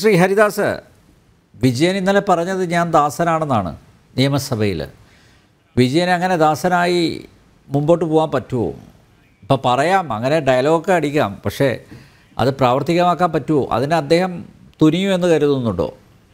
ശ്രീ ഹരിദാസ് വിജയൻ ഇന്നലെ പറഞ്ഞത് ഞാൻ ദാസനാണെന്നാണ് നിയമസഭയിൽ വിജയൻ അങ്ങനെ ദാസനായി മുമ്പോട്ട് പോകാൻ പറ്റുമോ ഇപ്പം പറയാം അങ്ങനെ ഡയലോഗൊക്കെ അടിക്കാം പക്ഷേ അത് പ്രാവർത്തികമാക്കാൻ പറ്റുമോ അതിന് അദ്ദേഹം തുനിയു എന്ന് കരുതുന്നുണ്ടോ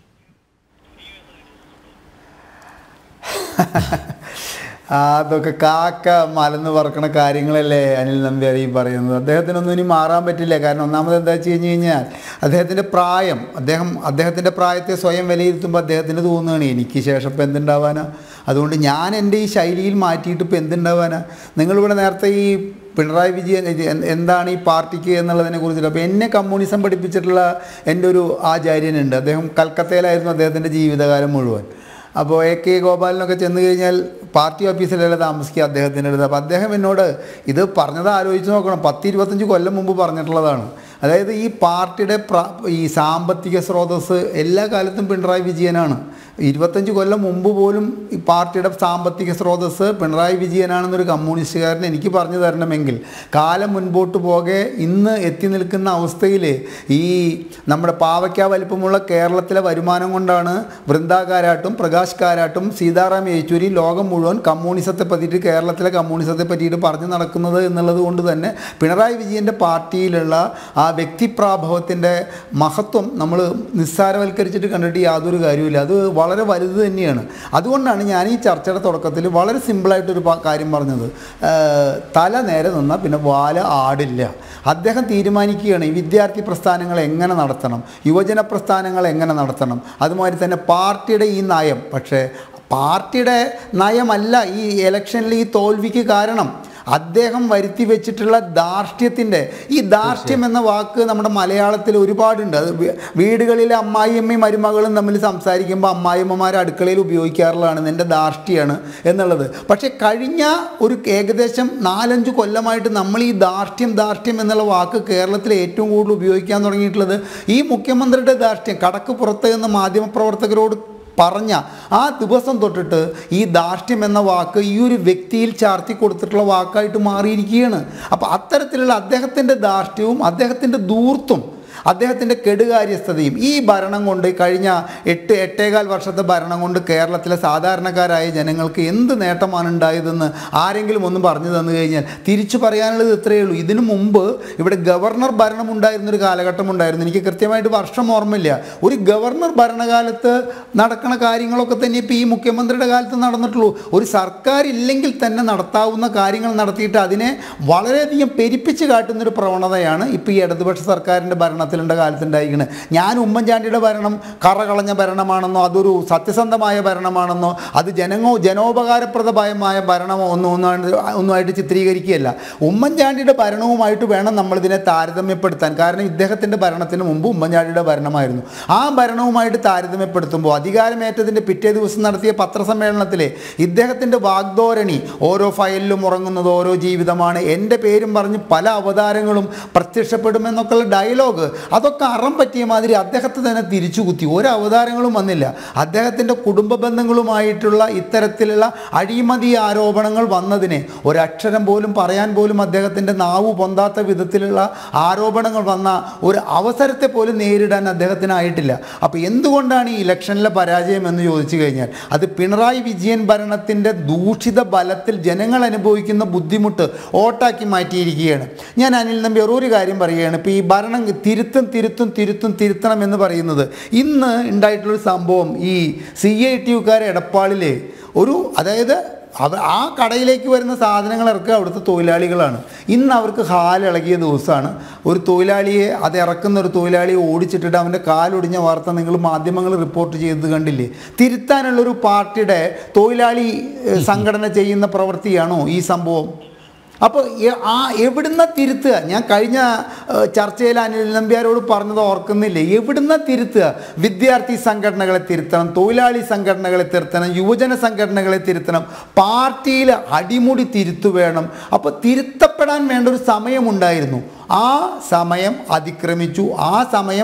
ആ, അതൊക്കെ കാക്ക മലന്ന് പറക്കണ കാര്യങ്ങളല്ലേ അനിൽ നമ്പ്യാർ ഈ പറയുന്നത് അദ്ദേഹത്തിനൊന്നും ഇനി മാറാൻ പറ്റില്ല കാരണം ഒന്നാമത് എന്താ വെച്ച് കഴിഞ്ഞ് കഴിഞ്ഞാൽ അദ്ദേഹത്തിൻ്റെ പ്രായം അദ്ദേഹം അദ്ദേഹത്തിൻ്റെ പ്രായത്തെ സ്വയം വിലയിരുത്തുമ്പോൾ അദ്ദേഹത്തിന് തോന്നുകയാണ് എനിക്ക് ശേഷം ഇപ്പം എന്തുണ്ടാവാനാ അതുകൊണ്ട് ഞാൻ എൻ്റെ ഈ ശൈലിയിൽ മാറ്റിയിട്ട് ഇപ്പം എന്തുണ്ടാവാനാ നിങ്ങളിവിടെ നേരത്തെ ഈ പിണറായി വിജയൻ ഇത് എന്ത് എന്താണ് ഈ പാർട്ടിക്ക് എന്നുള്ളതിനെ കുറിച്ചിട്ട് അപ്പോൾ എന്നെ കമ്മ്യൂണിസം പഠിപ്പിച്ചിട്ടുള്ള എൻ്റെ ഒരു ആചാര്യനുണ്ട് അദ്ദേഹം കൽക്കത്തയിലായിരുന്നു അദ്ദേഹത്തിൻ്റെ ജീവിതകാലം മുഴുവൻ അപ്പോൾ എ കെ ഗോപാലനൊക്കെ ചെന്ന് കഴിഞ്ഞാൽ പാർട്ടി ഓഫീസിലല്ല താമസിക്കുക അദ്ദേഹത്തിൻ്റെ അടുത്ത് അപ്പോൾ അദ്ദേഹം എന്നോട് ഇത് പറഞ്ഞത് ആലോചിച്ച് നോക്കണം പത്ത് ഇരുപത്തഞ്ച് കൊല്ലം മുമ്പ് പറഞ്ഞിട്ടുള്ളതാണ് അതായത് ഈ പാർട്ടിയുടെ പ്ര ഈ സാമ്പത്തിക സ്രോതസ്സ് എല്ലാ കാലത്തും പിണറായി വിജയനാണ് ഇരുപത്തഞ്ച് കൊല്ലം മുമ്പ് പോലും ഈ പാർട്ടിയുടെ സാമ്പത്തിക സ്രോതസ്സ് പിണറായി വിജയനാണെന്നൊരു കമ്മ്യൂണിസ്റ്റുകാരൻ എനിക്ക് പറഞ്ഞു തരണമെങ്കിൽ കാലം മുൻപോട്ട് പോകെ ഇന്ന് എത്തി നിൽക്കുന്ന അവസ്ഥയിൽ ഈ നമ്മുടെ പാവയ്ക്ക വലിപ്പമുള്ള കേരളത്തിലെ വരുമാനം കൊണ്ടാണ് വൃന്ദാകാരാട്ടും പ്രകാശ് കാരാട്ടും സീതാറാം യെച്ചൂരി ലോകം മുഴുവൻ കമ്മ്യൂണിസത്തെ പറ്റിയിട്ട് കേരളത്തിലെ കമ്മ്യൂണിസത്തെ പറ്റിയിട്ട് പറഞ്ഞു നടക്കുന്നത് എന്നുള്ളത് കൊണ്ട് തന്നെ പിണറായി വിജയൻ്റെ പാർട്ടിയിലുള്ള ആ വ്യക്തിപ്രാഭവത്തിൻ്റെ മഹത്വം നമ്മൾ നിസ്സാരവൽക്കരിച്ചിട്ട് കണ്ടിട്ട് യാതൊരു കാര്യമില്ല അത് വളരെ വലുത് തന്നെയാണ് അതുകൊണ്ടാണ് ഞാൻ ഈ ചർച്ചയുടെ തുടക്കത്തിൽ വളരെ സിമ്പിളായിട്ടൊരു പ- കാര്യം പറഞ്ഞത് ഏഹ്, തല നേരെ നിന്നാൽ പിന്നെ വാല ആടില്ല അദ്ദേഹം തീരുമാനിക്കുകയാണ് ഈ വിദ്യാർത്ഥി പ്രസ്ഥാനങ്ങൾ എങ്ങനെ നടത്തണം യുവജന പ്രസ്ഥാനങ്ങൾ എങ്ങനെ നടത്തണം അതുമാതിരി തന്നെ പാർട്ടിയുടെ ഈ നയം പക്ഷേ പാർട്ടിയുടെ നയമല്ല ഈ ഇലക്ഷനിൽ ഈ തോൽവിക്ക് കാരണം അദ്ദേഹം വരുത്തി വെച്ചിട്ടുള്ള ധാർഷ്ട്യത്തിൻ്റെ ഈ ധാർഷ്ട്യം എന്ന വാക്ക് നമ്മുടെ മലയാളത്തിൽ ഒരുപാടുണ്ട് അത് വീ- വീടുകളിലെ അമ്മായിയമ്മയും മരുമകളും തമ്മിൽ സംസാരിക്കുമ്പോൾ അമ്മായിയമ്മമാർ അടുക്കളയിൽ ഉപയോഗിക്കാറുള്ളതാണ് നിൻ്റെ ധാർഷ്ട്യമാണ് എന്നുള്ളത് പക്ഷേ കഴിഞ്ഞ ഒരു ഏകദേശം നാലഞ്ച് കൊല്ലമായിട്ട് നമ്മൾ ഈ ധാർഷ്ട്യം ധാർഷ്ട്യം എന്നുള്ള വാക്ക് കേരളത്തിൽ ഏറ്റവും കൂടുതൽ ഉപയോഗിക്കാൻ തുടങ്ങിയിട്ടുള്ളത് ഈ മുഖ്യമന്ത്രിയുടെ ധാർഷ്ട്യം കടക്ക് പുറത്ത് എന്ന് മാധ്യമപ്രവർത്തകരോട് പറഞ്ഞ ആ ദിവസം തൊട്ടിട്ട് ഈ ധാർഷ്ട്യം എന്ന വാക്ക് ഈ ഒരു വ്യക്തിയിൽ ചാർത്തി കൊടുത്തിട്ടുള്ള വാക്കായിട്ട് മാറിയിരിക്കുകയാണ് അപ്പോൾ അത്തരത്തിലുള്ള അദ്ദേഹത്തിൻ്റെ ധാർഷ്ട്യവും അദ്ദേഹത്തിൻ്റെ ദൂർത്തും അദ്ദേഹത്തിൻ്റെ കെടുകാര്യസ്ഥതയും ഈ ഭരണം കൊണ്ട് കഴിഞ്ഞ എട്ട് എട്ടേകാൽ വർഷത്തെ ഭരണം കൊണ്ട് കേരളത്തിലെ സാധാരണക്കാരായ ജനങ്ങൾക്ക് എന്ത് നേട്ടമാണ് ഉണ്ടായതെന്ന് ആരെങ്കിലും ഒന്നും പറഞ്ഞു തന്നു കഴിഞ്ഞാൽ തിരിച്ചു പറയാനുള്ളത് ഇത്രയേ ഉള്ളൂ ഇതിനു മുമ്പ് ഇവിടെ ഗവർണർ ഭരണം ഉണ്ടായിരുന്നൊരു കാലഘട്ടം ഉണ്ടായിരുന്നു എനിക്ക് കൃത്യമായിട്ട് വർഷം ഓർമ്മയില്ല ഒരു ഗവർണർ ഭരണകാലത്ത് നടക്കുന്ന കാര്യങ്ങളൊക്കെ തന്നെ ഇപ്പോൾ ഈ മുഖ്യമന്ത്രിയുടെ കാലത്ത് നടന്നിട്ടുള്ളൂ ഒരു സർക്കാർ ഇല്ലെങ്കിൽ തന്നെ നടത്താവുന്ന കാര്യങ്ങൾ നടത്തിയിട്ട് അതിനെ വളരെയധികം പെരിപ്പിച്ച് കാട്ടുന്നൊരു പ്രവണതയാണ് ഇപ്പോൾ ഈ ഇടതുപക്ഷ സർക്കാരിൻ്റെ ഭരണത്തിലുണ്ട കാലത്തുണ്ടായിരിക്കുന്നത് ഞാൻ ഉമ്മൻചാണ്ടിയുടെ ഭരണം കറകളഞ്ഞ ഭരണമാണെന്നോ അതൊരു സത്യസന്ധമായ ഭരണമാണെന്നോ അത് ജനങ്ങോ ജനോപകാരപ്രദമായ ഭരണമോ ഒന്നും ഒന്നും ഒന്നുമായിട്ട് ചിത്രീകരിക്കുകയല്ല ഉമ്മൻചാണ്ടിയുടെ ഭരണവുമായിട്ട് വേണം നമ്മളിതിനെ താരതമ്യപ്പെടുത്താൻ കാരണം ഇദ്ദേഹത്തിൻ്റെ ഭരണത്തിന് മുമ്പ് ഉമ്മൻചാണ്ടിയുടെ ഭരണമായിരുന്നു ആ ഭരണവുമായിട്ട് താരതമ്യപ്പെടുത്തുമ്പോൾ അധികാരമേറ്റതിൻ്റെ പിറ്റേ ദിവസം നടത്തിയ പത്രസമ്മേളനത്തിൽ ഇദ്ദേഹത്തിൻ്റെ വാഗ്ദോരണി ഓരോ ഫയലിലും ഉറങ്ങുന്നത് ഓരോ ജീവിതമാണ് എൻ്റെ പേരും പറഞ്ഞ് പല അവതാരങ്ങളും പ്രത്യക്ഷപ്പെടുമെന്നൊക്കെയുള്ള ഡയലോഗ് അതൊക്കെ അറം പറ്റിയ മാതിരി അദ്ദേഹത്തെ തന്നെ തിരിച്ചു കുത്തി ഒരു അവതാരങ്ങളും വന്നില്ല അദ്ദേഹത്തിൻ്റെ കുടുംബ ബന്ധങ്ങളുമായിട്ടുള്ള ഇത്തരത്തിലുള്ള അഴിമതി ആരോപണങ്ങൾ വന്നതിനെ ഒരക്ഷരം പോലും പറയാൻ പോലും അദ്ദേഹത്തിൻ്റെ നാവ് പൊന്താത്ത വിധത്തിലുള്ള ആരോപണങ്ങൾ വന്ന ഒരു അവസരത്തെ പോലും നേരിടാൻ അദ്ദേഹത്തിനായിട്ടില്ല അപ്പോൾ എന്തുകൊണ്ടാണ് ഈ ഇലക്ഷനിലെ പരാജയം എന്ന് ചോദിച്ചു കഴിഞ്ഞാൽ അത് പിണറായി വിജയൻ ഭരണത്തിൻ്റെ ദൂഷിത ബലത്തിൽ ജനങ്ങൾ അനുഭവിക്കുന്ന ബുദ്ധിമുട്ട് ഓട്ടാക്കി മാറ്റിയിരിക്കുകയാണ് ഞാൻ അനിൽ നമ്പ്യാർ ഒരു കാര്യം പറയുകയാണ് ഇപ്പോൾ ഈ ഭരണം തിരുത്തും തിരുത്തും തിരുത്തും തിരുത്തണം എന്ന് പറയുന്നത് ഇന്ന് ഉണ്ടായിട്ടുള്ളൊരു സംഭവം ഈ സി ഐ ടി യുക്കാരെ എടപ്പാളിലെ ഒരു അതായത് അവ ആ കടയിലേക്ക് വരുന്ന സാധനങ്ങൾ ഇറക്കുക അവിടുത്തെ തൊഴിലാളികളാണ് ഇന്ന് അവർക്ക് ഹാലിളകിയ ദിവസമാണ് ഒരു തൊഴിലാളിയെ അത് ഇറക്കുന്ന ഒരു തൊഴിലാളിയെ ഓടിച്ചിട്ടിട്ട് അവൻ്റെ കാലൊടിഞ്ഞ വാർത്ത നിങ്ങൾ മാധ്യമങ്ങൾ റിപ്പോർട്ട് ചെയ്തത് കണ്ടില്ലേ തിരുത്താനുള്ളൊരു പാർട്ടിയുടെ തൊഴിലാളി ഏഹ്, സംഘടന ചെയ്യുന്ന പ്രവൃത്തിയാണോ ഈ സംഭവം അപ്പോൾ എ- ആ എവിടുന്ന തിരുത്തുക ഞാൻ കഴിഞ്ഞ ഏഹ്, ചർച്ചയിൽ അനിൽ നമ്പ്യാരോട് പറഞ്ഞത് ഓർക്കുന്നില്ലേ എവിടുന്ന തിരുത്തുക വിദ്യാർത്ഥി സംഘടനകളെ തിരുത്തണം തൊഴിലാളി സംഘടനകളെ തിരുത്തണം യുവജന സംഘടനകളെ തിരുത്തണം പാർട്ടിയിൽ അടിമുടി തിരുത്തു വേണം അപ്പോൾ തിരുത്തപ്പെടാൻ വേണ്ട ഒരു സമയമുണ്ടായിരുന്നു ആ സമയം അതിക്രമിച്ചു ആ സമയം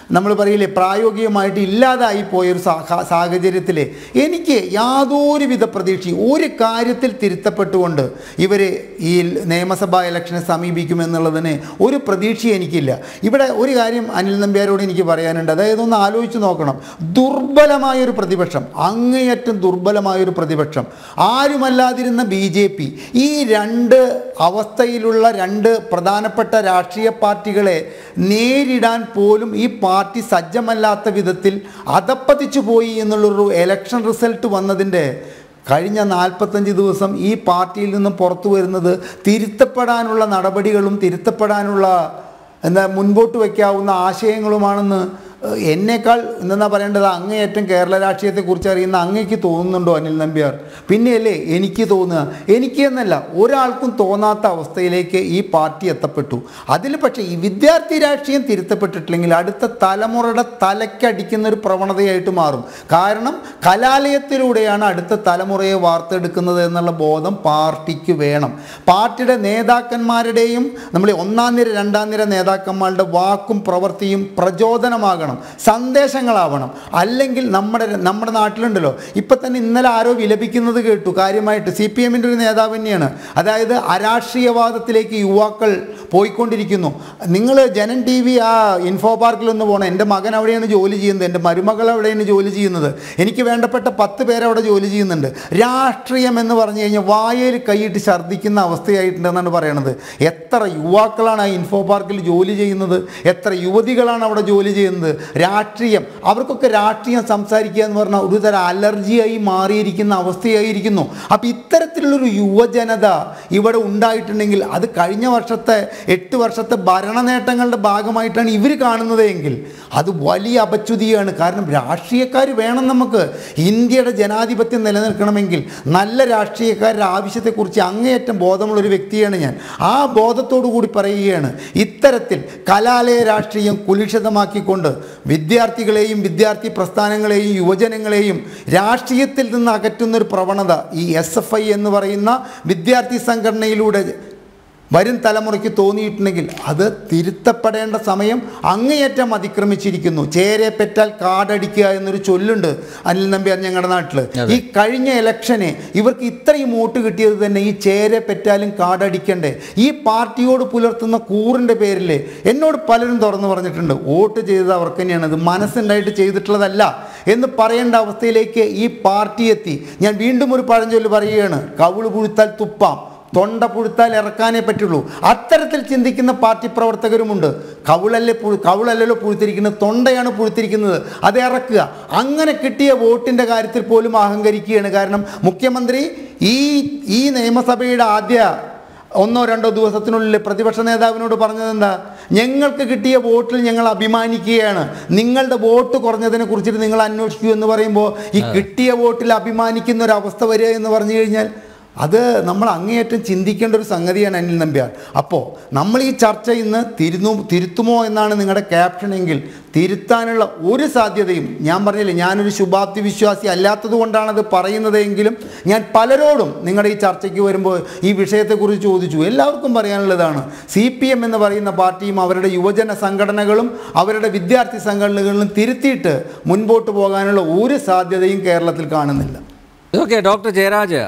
നമ്മൾ പറയില്ലേ പ്രായോഗികമായിട്ട് ഇല്ലാതായി പോയൊരു സാഹ- സാഹചര്യത്തിൽ എനിക്ക് യാതൊരുവിധ പ്രതീക്ഷയും ഒരു കാര്യത്തിൽ തിരുത്തപ്പെട്ടുകൊണ്ട് ഇവർ ഈ നിയമസഭാ ഇലക്ഷനെ സമീപിക്കുമെന്നുള്ളതിന് ഒരു പ്രതീക്ഷ എനിക്കില്ല ഇവിടെ ഒരു കാര്യം അനിൽ നമ്പ്യാരോട് എനിക്ക് പറയാനുണ്ട് അതായത് ഒന്ന് ആലോചിച്ച് നോക്കണം ദുർബലമായൊരു പ്രതിപക്ഷം അങ്ങേയറ്റം ദുർബലമായൊരു പ്രതിപക്ഷം ആരുമല്ലാതിരുന്ന ബി ജെ പി ഈ രണ്ട് അവസ്ഥയിലുള്ള രണ്ട് പ്രധാനപ്പെട്ട രാഷ്ട്രീയ പാർട്ടികളെ നേരിടാൻ പോലും ഈ പാർട്ടി സജ്ജമല്ലാത്ത വിധത്തിൽ അധപ്പതിച്ചു പോയി എന്നുള്ളൊരു എലക്ഷൻ റിസൾട്ട് വന്നതിൻ്റെ കഴിഞ്ഞ നാൽപ്പത്തഞ്ച് ദിവസം ഈ പാർട്ടിയിൽ നിന്നും പുറത്തു വരുന്നത് തിരുത്തപ്പെടാനുള്ള നടപടികളും തിരുത്തപ്പെടാനുള്ള എന്താ മുൻപോട്ട് വയ്ക്കാവുന്ന ആശയങ്ങളുമാണെന്ന് ഏഹ്, എന്നേക്കാൾ എന്താ പറയേണ്ടത് അങ്ങേയറ്റം കേരള രാഷ്ട്രീയത്തെക്കുറിച്ച് അറിയുന്ന അങ്ങേക്ക് തോന്നുന്നുണ്ടോ അനിൽ നമ്പ്യാർ പിന്നെയല്ലേ എനിക്ക് തോന്നുക എനിക്ക് എന്നല്ല ഒരാൾക്കും തോന്നാത്ത അവസ്ഥയിലേക്ക് ഈ പാർട്ടി എത്തപ്പെട്ടു അതിൽ പക്ഷേ ഈ വിദ്യാർത്ഥി രാഷ്ട്രീയം തിരുത്തപ്പെട്ടിട്ടില്ലെങ്കിൽ അടുത്ത തലമുറയുടെ തലയ്ക്കടിക്കുന്ന ഒരു പ്രവണതയായിട്ട് മാറും കാരണം കലാലയത്തിലൂടെയാണ് അടുത്ത തലമുറയെ വാർത്തെടുക്കുന്നത് എന്നുള്ള ബോധം പാർട്ടിക്ക് വേണം പാർട്ടിയുടെ നേതാക്കന്മാരുടെയും നമ്മൾ ഒന്നാം നിര രണ്ടാം നിര നേതാക്കന്മാരുടെ വാക്കും പ്രവൃത്തിയും പ്രചോദനമാകണം സന്ദേശങ്ങളാവണം അല്ലെങ്കിൽ നമ്മുടെ നമ്മുടെ നാട്ടിലുണ്ടല്ലോ ഇപ്പം തന്നെ ഇന്നലെ ആരോ വിലപിക്കുന്നത് കേട്ടു കാര്യമായിട്ട് സി പി എമ്മിൻ്റെ ഒരു നേതാവ് തന്നെയാണ് അതായത് അരാഷ്ട്രീയവാദത്തിലേക്ക് യുവാക്കൾ പോയിക്കൊണ്ടിരിക്കുന്നു നിങ്ങൾ ജനൻ ടി വി ആ ഇൻഫോ പാർക്കിലൊന്ന് പോകണം എൻ്റെ മകൻ അവിടെയാണ് ജോലി ചെയ്യുന്നത് എൻ്റെ മരുമകൾ അവിടെയാണ് ജോലി ചെയ്യുന്നത് എനിക്ക് വേണ്ടപ്പെട്ട പത്ത് പേര് അവിടെ ജോലി ചെയ്യുന്നുണ്ട് രാഷ്ട്രീയം എന്ന് പറഞ്ഞു കഴിഞ്ഞാൽ വായയിൽ കൈയിട്ട് ഛർദ്ദിക്കുന്ന അവസ്ഥയായിട്ടുണ്ടെന്നാണ് പറയണത് എത്ര യുവാക്കളാണ് ആ ഇൻഫോ പാർക്കിൽ ജോലി ചെയ്യുന്നത് എത്ര യുവതികളാണ് അവിടെ ജോലി ചെയ്യുന്നത് രാഷ്ട്രീയം അവർക്കൊക്കെ രാഷ്ട്രീയം സംസാരിക്കുക എന്ന് പറഞ്ഞാൽ ഒരു തരം അലർജിയായി മാറിയിരിക്കുന്ന അവസ്ഥയായിരിക്കുന്നു അപ്പം ഇത്തരത്തിലുള്ളൊരു യുവജനത ഇവിടെ ഉണ്ടായിട്ടുണ്ടെങ്കിൽ അത് കഴിഞ്ഞ വർഷത്തെ എട്ട് വർഷത്തെ ഭരണ നേട്ടങ്ങളുടെ ഭാഗമായിട്ടാണ് ഇവർ കാണുന്നത് എങ്കിൽ അത് വലിയ അപച്യുതിയാണ് കാരണം രാഷ്ട്രീയക്കാർ വേണം നമുക്ക് ഇന്ത്യയുടെ ജനാധിപത്യം നിലനിൽക്കണമെങ്കിൽ നല്ല രാഷ്ട്രീയക്കാരുടെ ആവശ്യത്തെക്കുറിച്ച് അങ്ങേയറ്റം ബോധമുള്ള ഒരു വ്യക്തിയാണ് ഞാൻ ആ ബോധത്തോടു കൂടി പറയുകയാണ് ഇത്തരത്തിൽ കലാലയ രാഷ്ട്രീയം കുലുഷിതമാക്കിക്കൊണ്ട് വിദ്യാർത്ഥികളെയും വിദ്യാർത്ഥി പ്രസ്ഥാനങ്ങളെയും യുവജനങ്ങളെയും രാഷ്ട്രീയത്തിൽ നിന്ന് അകറ്റുന്ന ഒരു പ്രവണത ഈ എസ് എഫ് ഐ എന്ന് പറയുന്ന വിദ്യാർത്ഥി സംഘടനയിലൂടെ വരും തലമുറയ്ക്ക് തോന്നിയിട്ടുണ്ടെങ്കിൽ അത് തിരുത്തപ്പെടേണ്ട സമയം അങ്ങേയറ്റം അതിക്രമിച്ചിരിക്കുന്നു ചേരെ പെറ്റാൽ കാടടിക്കുക എന്നൊരു ചൊല്ലുണ്ട് അനിൽ നമ്പ്യാർ ഞങ്ങളുടെ നാട്ടിൽ ഈ കഴിഞ്ഞ ഇലക്ഷന് ഇവർക്ക് ഇത്രയും വോട്ട് കിട്ടിയത് തന്നെ ഈ ചേരെ പെറ്റാലും കാടടിക്കണ്ടേ ഈ പാർട്ടിയോട് പുലർത്തുന്ന കൂറിൻ്റെ പേരിൽ എന്നോട് പലരും തുറന്നു പറഞ്ഞിട്ടുണ്ട് വോട്ട് ചെയ്തത് അവർക്ക് തന്നെയാണ് ഇത് മനസ്സുണ്ടായിട്ട് ചെയ്തിട്ടുള്ളതല്ല എന്ന് പറയേണ്ട അവസ്ഥയിലേക്ക് ഈ പാർട്ടി എത്തി ഞാൻ വീണ്ടും ഒരു പഴഞ്ചൊല്ല് പറയുകയാണ് കവിള് പുഴുത്താൽ തുപ്പാം തൊണ്ട പുഴുത്താൽ ഇറക്കാനേ പറ്റുള്ളൂ അത്തരത്തിൽ ചിന്തിക്കുന്ന പാർട്ടി പ്രവർത്തകരുമുണ്ട് കവിളല്ലേ പുഴു കവിളല്ലല്ലോ പുഴുത്തിരിക്കുന്നത് തൊണ്ടയാണ് പുഴുത്തിരിക്കുന്നത് അത് ഇറക്കുക അങ്ങനെ കിട്ടിയ വോട്ടിൻ്റെ കാര്യത്തിൽ പോലും അഹങ്കരിക്കുകയാണ് കാരണം മുഖ്യമന്ത്രി ഈ ഈ നിയമസഭയുടെ ആദ്യ ഒന്നോ രണ്ടോ ദിവസത്തിനുള്ളിൽ പ്രതിപക്ഷ നേതാവിനോട് പറഞ്ഞത് എന്താ ഞങ്ങൾക്ക് കിട്ടിയ വോട്ടിൽ ഞങ്ങൾ അഭിമാനിക്കുകയാണ് നിങ്ങളുടെ വോട്ട് കുറഞ്ഞതിനെ കുറിച്ചിട്ട് നിങ്ങൾ അന്വേഷിക്കൂ എന്ന് പറയുമ്പോൾ ഈ കിട്ടിയ വോട്ടിൽ അഭിമാനിക്കുന്ന ഒരു അവസ്ഥ വരിക എന്ന് പറഞ്ഞു കഴിഞ്ഞാൽ അത് നമ്മൾ അങ്ങേയറ്റം ചിന്തിക്കേണ്ട ഒരു സംഗതിയാണ് അനിൽ നമ്പ്യാർ അപ്പോൾ നമ്മൾ ഈ ചർച്ച ഇന്ന് തിരുന്നു തിരുത്തുമോ എന്നാണ് നിങ്ങളുടെ ക്യാപ്ഷൻ എങ്കിൽ തിരുത്താനുള്ള ഒരു സാധ്യതയും ഞാൻ പറഞ്ഞില്ലേ ഞാനൊരു ശുഭാപ്തി വിശ്വാസി അല്ലാത്തത് കൊണ്ടാണത് പറയുന്നതെങ്കിലും ഞാൻ പലരോടും നിങ്ങളുടെ ഈ ചർച്ചയ്ക്ക് വരുമ്പോൾ ഈ വിഷയത്തെക്കുറിച്ച് ചോദിച്ചു എല്ലാവർക്കും പറയാനുള്ളതാണ് സി പി എം എന്ന് പറയുന്ന പാർട്ടിയും അവരുടെ യുവജന സംഘടനകളും അവരുടെ വിദ്യാർത്ഥി സംഘടനകളിലും തിരുത്തിയിട്ട് മുൻപോട്ട് പോകാനുള്ള ഒരു സാധ്യതയും കേരളത്തിൽ കാണുന്നില്ല ഓക്കെ ഡോക്ടർ ജയരാജ്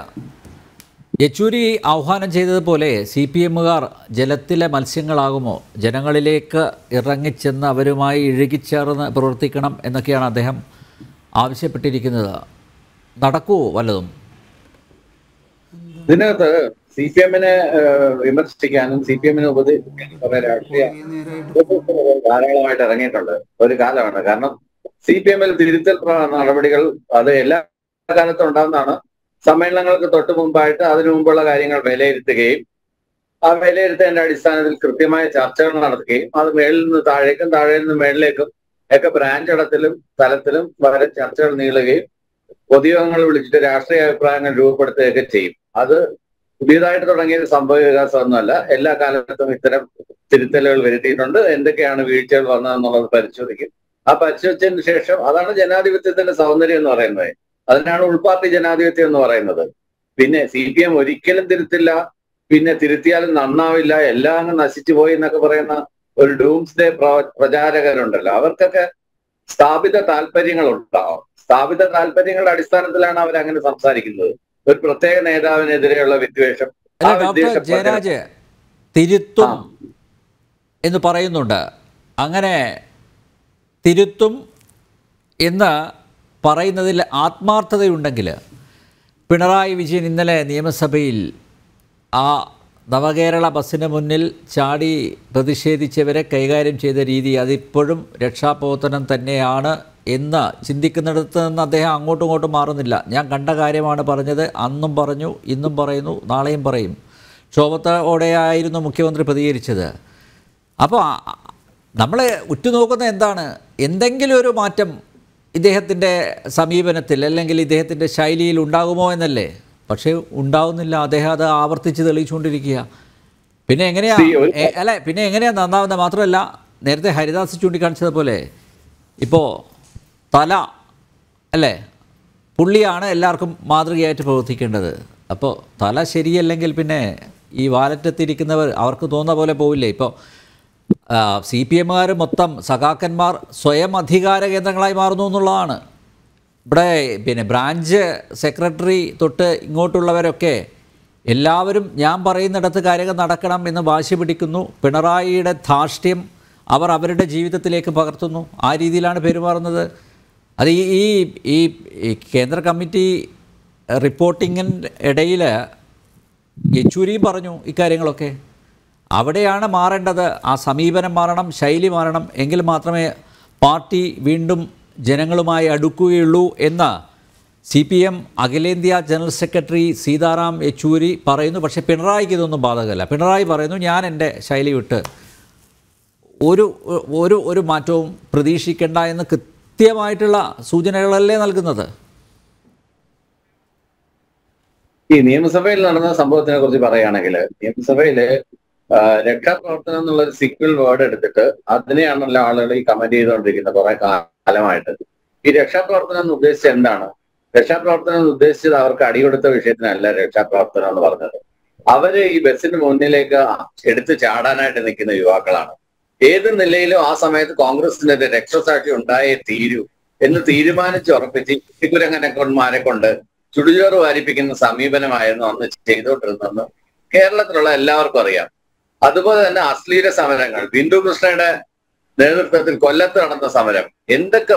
യെച്ചൂരി ആഹ്വാനം ചെയ്തതുപോലെ സി പി എമ്മുകാർ ജലത്തിലെ മത്സ്യങ്ങളാകുമോ ജനങ്ങളിലേക്ക് ഇറങ്ങിച്ചെന്ന് അവരുമായി ഇഴുകിച്ചേർന്ന് പ്രവർത്തിക്കണം എന്നൊക്കെയാണ് അദ്ദേഹം ആവശ്യപ്പെട്ടിരിക്കുന്നത് നടക്കുമോ വല്ലതും ഇതിനകത്ത് സി പി എമ്മിനെ വിമർശിക്കാനും സി പി എമ്മിനെ ഉപദേശിക്കാനും കുറെ രാഷ്ട്രീയ ഉപദേശകര് ധാരാളമായിട്ട് ഇറങ്ങിയിട്ടുണ്ട് ഒരു കാലമാണ് കാരണം സി പി എമ്മിൽ തിരുത്തൽ പ്ര- നടപടികൾ അത് എല്ലാ കാലത്തും ഉണ്ടാകുന്നതാണ് സമ്മേളനങ്ങൾക്ക് തൊട്ട് മുമ്പായിട്ട് അതിനു മുമ്പുള്ള കാര്യങ്ങൾ വിലയിരുത്തുകയും ആ വിലയിരുത്തേണ്ട അടിസ്ഥാനത്തിൽ കൃത്യമായ ചർച്ചകൾ നടത്തുകയും അത് മേളിൽ നിന്ന് താഴേക്കും താഴെ നിന്ന് മേളിലേക്കും ഒക്കെ ബ്രാഞ്ച് തലത്തിലും തലത്തിലും വരെ ചർച്ചകൾ നീളുകയും പൊതുയോഗങ്ങൾ വിളിച്ചിട്ട് രാഷ്ട്രീയ അഭിപ്രായങ്ങൾ രൂപപ്പെടുത്തുകയൊക്കെ ചെയ്യും അത് പുതിയതായിട്ട് തുടങ്ങിയ ഒരു സംഭവ വികാസമൊന്നുമല്ല എല്ലാ കാലത്തും ഇത്തരം തിരുത്തലുകൾ വരുത്തിയിട്ടുണ്ട് എന്തൊക്കെയാണ് വീഴ്ചകൾ വന്നതെന്നുള്ളത് പരിശോധിക്കും ആ പരിശോധിച്ചതിന് ശേഷം അതാണ് ജനാധിപത്യത്തിന്റെ സൗന്ദര്യം എന്ന് പറയുന്നത് അതിനാണ് ഉൾപാർട്ടി ജനാധിപത്യം എന്ന് പറയുന്നത് പിന്നെ സി പി എം ഒരിക്കലും തിരുത്തില്ല പിന്നെ തിരുത്തിയാലും നന്നാവില്ല എല്ലാം അങ്ങ് നശിച്ചു പോയി എന്നൊക്കെ പറയുന്ന ഒരു ഡൂംസ്ഡേ പ്രചാരകരുണ്ടല്ലോ അവർക്കൊക്കെ സ്ഥാപിത താല്പര്യങ്ങൾ ഉണ്ടാവും സ്ഥാപിത താല്പര്യങ്ങളുടെ അടിസ്ഥാനത്തിലാണ് അവർ അങ്ങനെ സംസാരിക്കുന്നത് ഒരു പ്രത്യേക നേതാവിനെതിരെയുള്ള വിദ്വേഷം ആ അല്ല ഡോക്ടർ വിദ്വേഷ പ്രചരണം- ജയരാജ് തിരുത്തും ആ. എന്ന് പറയുന്നുണ്ട് അങ്ങനെ തിരുത്തും എന്ന് പറയുന്നതിൽ ആത്മാർത്ഥതയുണ്ടെങ്കിൽ പിണറായി വിജയൻ ഇന്നലെ നിയമസഭയിൽ ആ നവകേരള ബസ്സിന് മുന്നിൽ ചാടി പ്രതിഷേധിച്ചവരെ കൈകാര്യം ചെയ്ത രീതി അതിപ്പോഴും രക്ഷാപ്രവർത്തനം തന്നെയാണ് എന്ന് ചിന്തിക്കുന്നിടത്ത് നിന്ന് അദ്ദേഹം അങ്ങോട്ടും ഇങ്ങോട്ടും മാറുന്നില്ല ഞാൻ കണ്ട കാര്യമാണ് പറഞ്ഞത് അന്നും പറഞ്ഞു ഇന്നും പറയുന്നു നാളെയും പറയും ക്ഷോഭത്തോടെയായിരുന്നു മുഖ്യമന്ത്രി പ്രതികരിച്ചത് അപ്പോൾ നമ്മൾ ഉറ്റുനോക്കുന്നത് എന്താണ് എന്തെങ്കിലും ഒരു മാറ്റം ഇദ്ദേഹത്തിൻ്റെ സമീപനത്തിൽ അല്ലെങ്കിൽ ഇദ്ദേഹത്തിൻ്റെ ശൈലിയിൽ ഉണ്ടാകുമോ എന്നല്ലേ പക്ഷേ ഉണ്ടാവുന്നില്ല അദ്ദേഹം അത് ആവർത്തിച്ച് തെളിയിച്ചുകൊണ്ടിരിക്കുക പിന്നെ എങ്ങനെയാ See, ഒരു- എ- അല്ല പിന്നെ എങ്ങനെയാ നന്നാവുന്നത് മാത്രമല്ല നേരത്തെ ഹരിദാസ് ചൂണ്ടിക്കാണിച്ചതുപോലെ ഇപ്പോൾ തല അല്ലേ പുള്ളിയാണ് എല്ലാവർക്കും മാതൃകയായിട്ട് പ്രവർത്തിക്കേണ്ടത് അപ്പോൾ തല ശരിയല്ലെങ്കിൽ പിന്നെ ഈ വാലറ്റത്തിരിക്കുന്നവർ അവർക്ക് തോന്നുന്ന പോലെ പോവില്ലേ ഇപ്പോൾ സി പി എമ്മുകാർ മൊത്തം സഖാക്കന്മാർ സ്വയം അധികാര കേന്ദ്രങ്ങളായി മാറുന്നു എന്നുള്ളതാണ് ഇവിടെ പിന്നെ ബ്രാഞ്ച് സെക്രട്ടറി തൊട്ട് ഇങ്ങോട്ടുള്ളവരൊക്കെ എല്ലാവരും ഞാൻ പറയുന്നിടത്ത് കാര്യങ്ങൾ നടക്കണം എന്ന് വാശി പിടിക്കുന്നു പിണറായിയുടെ ധാർഷ്ട്യം അവർ അവരുടെ ജീവിതത്തിലേക്ക് പകർത്തുന്നു ആ രീതിയിലാണ് പെരുമാറുന്നത് അത് ഈ ഈ ഈ ഈ കേന്ദ്ര കമ്മിറ്റി റിപ്പോർട്ടിങ്ങിൻ്റെ ഇടയിൽ യെച്ചൂരിയും പറഞ്ഞു ഇക്കാര്യങ്ങളൊക്കെ അവിടെയാണ് മാറേണ്ടത് ആ സമീപനം മാറണം ശൈലി മാറണം എങ്കിൽ മാത്രമേ പാർട്ടി വീണ്ടും ജനങ്ങളുമായി അടുക്കുകയുള്ളൂ എന്ന് സി പി എം അഖിലേന്ത്യാ ജനറൽ സെക്രട്ടറി സീതാറാം യെച്ചൂരി പറയുന്നു പക്ഷേ പിണറായിക്ക് ഇതൊന്നും ബാധകമല്ല പിണറായി പറയുന്നു ഞാൻ എൻ്റെ ശൈലി വിട്ട് ഒരു ഒരു ഒരു മാറ്റവും പ്രതീക്ഷിക്കേണ്ട എന്ന് കൃത്യമായിട്ടുള്ള സൂചനകളല്ലേ നൽകുന്നത് ഈ നിയമസഭയിൽ നടന്ന സംഭവത്തിനെ കുറിച്ച് പറയുകയാണെങ്കിൽ നിയമസഭയില് ആ, രക്ഷാപ്രവർത്തനം എന്നുള്ള ഒരു സിക്വൽ വേർഡ് എടുത്തിട്ട് അതിനെയാണല്ലോ ആളുകൾ ഈ കമന്റ് ചെയ്തുകൊണ്ടിരിക്കുന്നത് കുറെ കാലമായിട്ട് ഈ രക്ഷാപ്രവർത്തനം എന്ന് ഉദ്ദേശിച്ചത് എന്താണ് രക്ഷാപ്രവർത്തനം എന്ന് ഉദ്ദേശിച്ചത് അവർക്ക് അടികൊടുത്ത വിഷയത്തിനല്ല രക്ഷാപ്രവർത്തനം എന്ന് പറഞ്ഞത് അവര് ഈ ബസ്സിന് മുന്നിലേക്ക് എടുത്ത് ചാടാനായിട്ട് നിൽക്കുന്ന യുവാക്കളാണ് ഏത് നിലയിലും ആ സമയത്ത് കോൺഗ്രസിന്റെ ഒരു രക്ഷസാക്ഷി ഉണ്ടായേ തീരൂ എന്ന് തീരുമാനിച്ച് ഉറപ്പിച്ച് കുരങ്ങനക്കൊന്മാരെ കൊണ്ട് ചുടുചോറ് വാരിപ്പിക്കുന്ന സമീപനമായിരുന്നു അന്ന് ചെയ്തുകൊണ്ടിരുന്നതെന്ന് കേരളത്തിലുള്ള എല്ലാവർക്കും അറിയാം അതുപോലെ തന്നെ അശ്ലീല സമരങ്ങൾ ബിന്ദു കൃഷ്ണയുടെ നേതൃത്വത്തിൽ കൊല്ലത്ത് നടന്ന സമരം എന്തൊക്കെ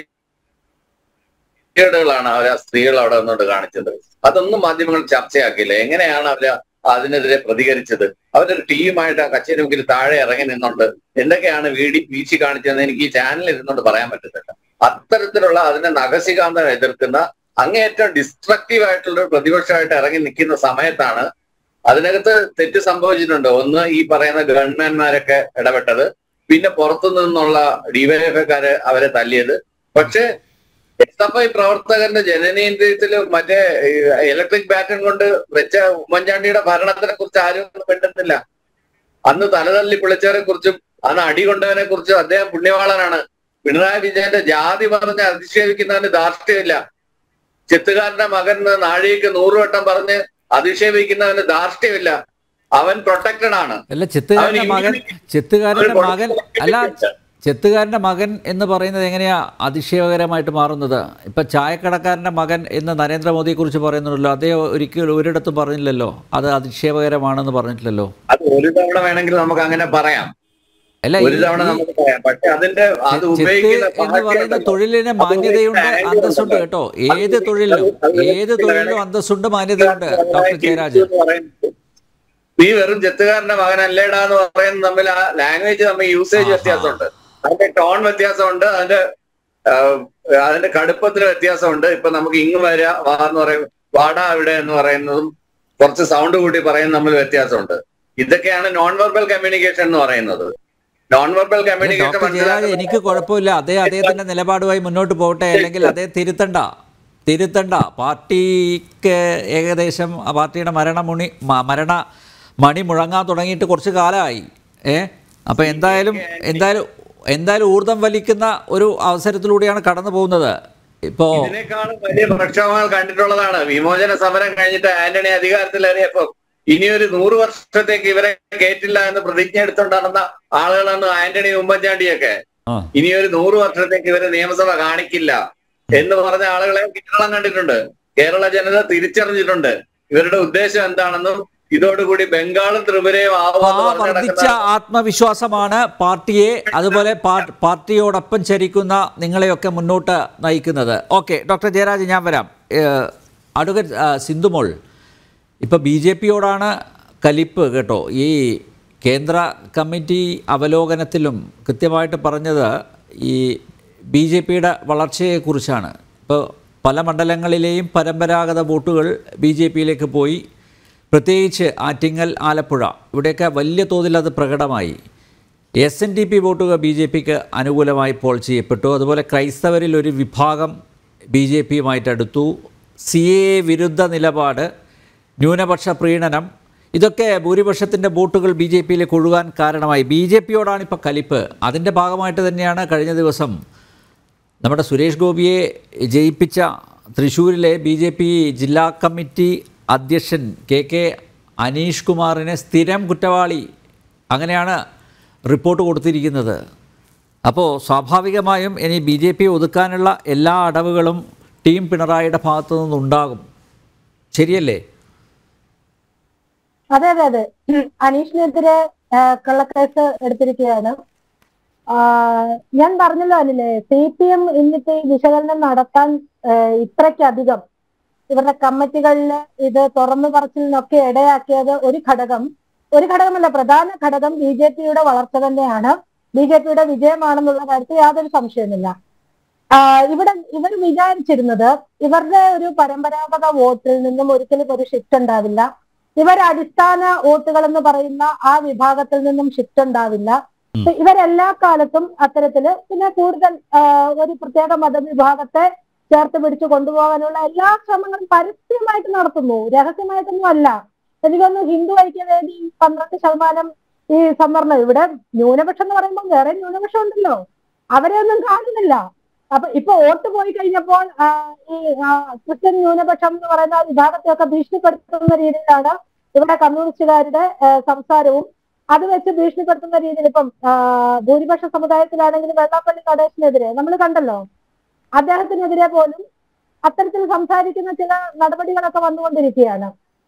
വൃത്തികേടുകളാണ് അവർ ആ സ്ത്രീകൾ അവിടെ നിന്നുകൊണ്ട് കാണിച്ചത് അതൊന്നും മാധ്യമങ്ങൾ ചർച്ചയാക്കിയില്ല എങ്ങനെയാണ് അവര് അതിനെതിരെ പ്രതികരിച്ചത് അവരൊരു ടീമായിട്ട് ആ കച്ചേരി മുക്കിൽ താഴെ ഇറങ്ങി നിന്നുകൊണ്ട് എന്തൊക്കെയാണ് വീടി വീശി കാണിച്ചതെന്ന് എനിക്ക് ഈ ചാനലിൽ ഇരുന്നുകൊണ്ട് പറയാൻ പറ്റത്തില്ല അത്തരത്തിലുള്ള അതിനെ നഖശികാന്തം എതിർക്കുന്ന അങ്ങേയറ്റം ഡിസ്ട്രക്റ്റീവ് ആയിട്ടുള്ള ഒരു പ്രതിപക്ഷമായിട്ട് ഇറങ്ങി നിൽക്കുന്ന സമയത്താണ് അതിനകത്ത് തെറ്റ് സംഭവിച്ചിട്ടുണ്ട് ഒന്ന് ഈ പറയുന്ന ഗവൺമെന്റ്മാരൊക്കെ ഇടപെട്ടത് പിന്നെ പുറത്തു നിന്നുള്ള ഡിവൈഎഫ്ഐക്കാര് അവരെ തല്ലിയത് പക്ഷേ എസ് എഫ് ഐ പ്രവർത്തകന്റെ ജനനേന്ദ്രിയത്തിൽ മറ്റേ ഇലക്ട്രിക് ബാറ്റൺ കൊണ്ട് വെച്ച ഉമ്മൻചാണ്ടിയുടെ ഭരണത്തിനെ കുറിച്ച് ആരും ഒന്നും മിണ്ടുന്നില്ല അന്ന് തലതല്ലി പിളിച്ചവരെ കുറിച്ചും അന്ന് അടി കൊണ്ടവനെ കുറിച്ചും അദ്ദേഹം പുണ്യവാളനാണ് പിണറായി വിജയന്റെ ജാതി പറഞ്ഞ് അധിക്ഷേപിക്കുന്നതിന് ധാർഷ്ട്യമില്ല ചെത്തുകാരന്റെ മകൻ എന്ന് നാഴികയ്ക്ക് നൂറുവട്ടം പറഞ്ഞ് അധിക്ഷേപിക്കുന്നവന് ധാർഷ്ട്യമില്ല അവൻ പ്രൊട്ടക്റ്റഡ് ആണ് അല്ല ചെത്തുകാരൻ്റെ അവൻ മകൻ ഇങ്ങനെ- ചെത്തുകാരൻ്റെ അവൻ മകൻ പുറത്ത് അല്ല ഇട്ടിട്ട്. ചെത്തുകാരൻ്റെ മകൻ എന്ന് പറയുന്നത് എങ്ങനെയാ അതിശയകരമായിട്ട് മാറുന്നത് ഇപ്പം ചായക്കടക്കാരൻ്റെ മകൻ എന്ന് നരേന്ദ്രമോദിയെക്കുറിച്ച് പറയുന്നുണ്ടല്ലോ അദ്ദേഹം ഒരിക്കലും ഒരിടത്തും പറഞ്ഞില്ലല്ലോ അത് അതിശയകരമാണെന്ന് പറഞ്ഞിട്ടില്ലല്ലോ അത് ഒരു തവണ വേണമെങ്കിൽ നമുക്ക് അങ്ങനെ പറയാം അല്ല ഒരു ഈ- തവണ ഈ നമുക്ക് പറയാം പക്ഷെ അതിന്റെ അത് ചെത്ത് ഉപയോഗിക്കുന്ന എന്ന് പറയുന്ന ഭാഷയുണ്ടല്ലോ. തൊഴിലിന് അത് മാന്യതയുണ്ട് ഉപയോഗിക്കുന്ന അന്തസ്സുണ്ട് ആംഗിൾ കേട്ടോ ഉണ്ടല്ലോ. ഏത് അത് തൊഴിലിനും അത് ഏത് തൊഴിലിനും അന്തസ്സുണ്ട് മാന്യതയുണ്ട് ഡോക്ടർ ജയരാജ് എന്ന് പറയുന്നത് നീ വെറും ചെത്തുകാരന്റെ മകൻ അല്ലേടാ എന്ന് പറയുന്നത് തമ്മിൽ ആ ലാംഗ്വേജ് തമ്മിൽ യൂസേജ് ആഹാ. വ്യത്യാസമുണ്ട് അതിന്റെ ടോൺ വ്യത്യാസമുണ്ട് അതിന്റെ ആ, അതിന്റെ കടുപ്പത്തിന് വ്യത്യാസമുണ്ട് ഇപ്പൊ നമുക്ക് ഇങ്ങ് വര വാ എന്ന് പറയും വാടാ ഇവിടെ എന്ന് പറയുന്നതും കുറച്ച് സൗണ്ട് കൂട്ടി പറയുന്നത് തമ്മിൽ വ്യത്യാസമുണ്ട് ഇതൊക്കെയാണ് നോൺ വെർബൽ കമ്മ്യൂണിക്കേഷൻ എന്ന് പറയുന്നത് non verbal communication doctor Jayaraj എനിക്ക് കുഴപ്പമില്ല അദ്ദേഹം അദ്ദേഹത്തിൻ്റെ നിലപാടുമായി മുന്നോട്ട് പോകട്ടെ അല്ലെങ്കിൽ അദ്ദേഹം തിരുത്തണ്ട തിരുത്തണ്ട പാർട്ടിക്ക് ഏകദേശം ആ പാർട്ടിയുടെ മരണമുണി മ- മരണ മണി മുഴങ്ങാൻ തുടങ്ങിയിട്ട് കുറച്ച് കാലമായി ഏ അപ്പോൾ എന്തായാലും എന്തായാലും എന്തായാലും ഊർജം വലിക്കുന്ന ഒരു അവസരത്തിലൂടെയാണ് കടന്നു പോകുന്നത് ഇപ്പോൾ ഇതിനേക്കാളും വലിയ പ്രക്ഷോഭങ്ങൾ കണ്ടിട്ടുള്ളതാണ് വിമോചന സമരം കഴിഞ്ഞിട്ട് ആന്റണി അധികാരത്തിലേറിയപ്പോ ഇനിയൊരു നൂറ് വർഷത്തേക്ക് ഇവരെ കേറ്റില്ല എന്ന് പ്രതിജ്ഞ എടുത്തുകൊണ്ട് നടന്ന ആളുകളാണ് ആന്റണി ഉമ്മൻചാണ്ടിയൊക്കെ ആ ഇനിയൊരു നൂറ് വർഷത്തേക്ക് ഇവരെ നിയമസഭ കാണിക്കില്ല എന്ന് പറഞ്ഞ ആളുകളെ കേരളം കണ്ടിട്ടുണ്ട് കേരള ജനത തിരിച്ചറിഞ്ഞിട്ടുണ്ട് ഇവരുടെ ഉദ്ദേശം എന്താണെന്നും ഇതോടുകൂടി ബംഗാളും ത്രിപുരയും അപ്പൊ ആ ആവുമെന്ന് പറഞ്ഞു വർദ്ധിച്ച നടക്കുന്ന ആത്മവിശ്വാസമാണ് പാർട്ടിയെ അതുപോലെ പാർ- പാർട്ടിയോടൊപ്പം ചരിക്കുന്ന നിങ്ങളെയൊക്കെ മുന്നോട്ട് നയിക്കുന്നത് ഓക്കെ ഡോക്ടർ ജയരാജ് ഞാൻ വരാം ഏഹ്, അഡ്വക്കേറ്റ് ആ, സിന്ധുമോൾ ഇപ്പോൾ ബി ജെ പിയോടാണ് കലിപ്പ് കേട്ടോ ഈ കേന്ദ്ര കമ്മിറ്റി അവലോകനത്തിലും കൃത്യമായിട്ട് പറഞ്ഞത് ഈ ബി ജെ പിയുടെ വളർച്ചയെക്കുറിച്ചാണ് ഇപ്പോൾ പല മണ്ഡലങ്ങളിലെയും പരമ്പരാഗത വോട്ടുകൾ ബി ജെ പിയിലേക്ക് പോയി പ്രത്യേകിച്ച് ആറ്റിങ്ങൽ ആലപ്പുഴ ഇവിടെയൊക്കെ വലിയ തോതിൽ അത് പ്രകടമായി എസ് എൻ ഡി പി വോട്ടുകൾ ബി ജെ പിക്ക് അനുകൂലമായി പോൾ ചെയ്യപ്പെട്ടു അതുപോലെ ക്രൈസ്തവരിൽ ഒരു വിഭാഗം ബി ജെ പിയുമായിട്ട് അടുത്തു സി എ വിരുദ്ധ നിലപാട് ന്യൂനപക്ഷ പ്രീണനം ഇതൊക്കെ ഭൂരിപക്ഷത്തിൻ്റെ വോട്ടുകൾ ബി ജെ പിയിലേക്ക് ഒഴുകാൻ കാരണമായി ബി ജെ പിയോടാണ് ഇപ്പോൾ കലിപ്പ് അതിൻ്റെ ഭാഗമായിട്ട് തന്നെയാണ് കഴിഞ്ഞ ദിവസം നമ്മുടെ സുരേഷ് ഗോപിയെ ജയിപ്പിച്ച തൃശ്ശൂരിലെ ബി ജെ പി ജില്ലാ കമ്മിറ്റി അധ്യക്ഷൻ കെ കെ അനീഷ് കുമാറിനെ സ്ഥിരം കുറ്റവാളി അങ്ങനെയാണ് റിപ്പോർട്ട് കൊടുത്തിരിക്കുന്നത് അപ്പോൾ സ്വാഭാവികമായും ഇനി ബി ജെ പി ഒതുക്കാനുള്ള എല്ലാ അടവുകളും ടീം പിണറായിയുടെ ഭാഗത്തു നിന്നുണ്ടാകും ശരിയല്ലേ അതെ അതെ അതെ ഉം. അനീഷിനെതിരെ ആ, കള്ളക്കേസ് എടുത്തിരിക്കുകയാണ് ആ, ഞാൻ പറഞ്ഞല്ലോ അനിലെ സി പി എം ഇന്നിപ്പോ ഈ വിശകലനം നടത്താൻ ആ, ഇത്രയ്ക്കധികം ഇവരുടെ കമ്മിറ്റികളിൽ ഇത് തുറന്നു പറച്ചിലിനൊക്കെ ഇടയാക്കിയത് ഒരു ഘടകം ഒരു ഘടകമല്ല പ്രധാന ഘടകം ബി ജെ പിയുടെ വളർച്ച തന്നെയാണ് ബി ജെ പിയുടെ വിജയമാണെന്നുള്ള കാര്യത്തിൽ യാതൊരു സംശയമില്ല ആ, ഇവിടെ ഇവർ വിചാരിച്ചിരുന്നത് ഇവരുടെ ഒരു പരമ്പരാഗത വോട്ടിൽ നിന്നും ഒരിക്കലും ഒരു ഷിഫ്റ്റ് ഉണ്ടാവില്ല ഇവർ അടിസ്ഥാന വോട്ടുകൾ എന്ന് പറയുന്ന ആ വിഭാഗത്തിൽ നിന്നും ഷിഫ്റ്റ് ഉണ്ടാവില്ല ഉം. ഇപ്പൊ ഇവരെല്ലാ കാലത്തും അത്തരത്തില് പിന്നെ കൂടുതൽ ആ, ഒരു പ്രത്യേക മതവിഭാഗത്തെ ചേർത്ത് പിടിച്ചു കൊണ്ടുപോകാനുള്ള എല്ലാ ശ്രമങ്ങളും പരസ്യമായിട്ട് നടത്തുന്നു രഹസ്യമായിട്ടൊന്നും അല്ല എനിക്കൊന്ന് ഹിന്ദു ഐക്യവേദി പന്ത്രണ്ട് ശതമാനം ഈ സംവരണം ഇവിടെ ന്യൂനപക്ഷം എന്ന് പറയുമ്പോൾ വേറെ ന്യൂനപക്ഷം ഉണ്ടല്ലോ അവരെ ഒന്നും കാണുന്നില്ല അപ്പൊ ഇപ്പൊ വോട്ട് പോയി കഴിഞ്ഞപ്പോൾ ആ, ഈ ആ, ക്രിസ്ത്യൻ ന്യൂനപക്ഷം എന്ന് പറയുന്ന ആ വിഭാഗത്തെയൊക്കെ ഭീഷണിപ്പെടുത്തുന്ന രീതിയിലാണ് ഇവിടെ കമ്മ്യൂണിസ്റ്റുകാരുടെ ആ, സംസാരവും അത് വെച്ച് ഭീഷണിപ്പെടുത്തുന്ന രീതിയിൽ ഇപ്പം ആ, ഭൂരിപക്ഷ സമുദായത്തിലാണെങ്കിൽ വെള്ളാപ്പള്ളി നടേശനെതിരെ നമ്മൾ കണ്ടല്ലോ അദ്ദേഹത്തിനെതിരെ പോലും അത്തരത്തിൽ സംസാരിക്കുന്ന ചില നടപടികളൊക്കെ വന്നുകൊണ്ടിരിക്കുകയാണ്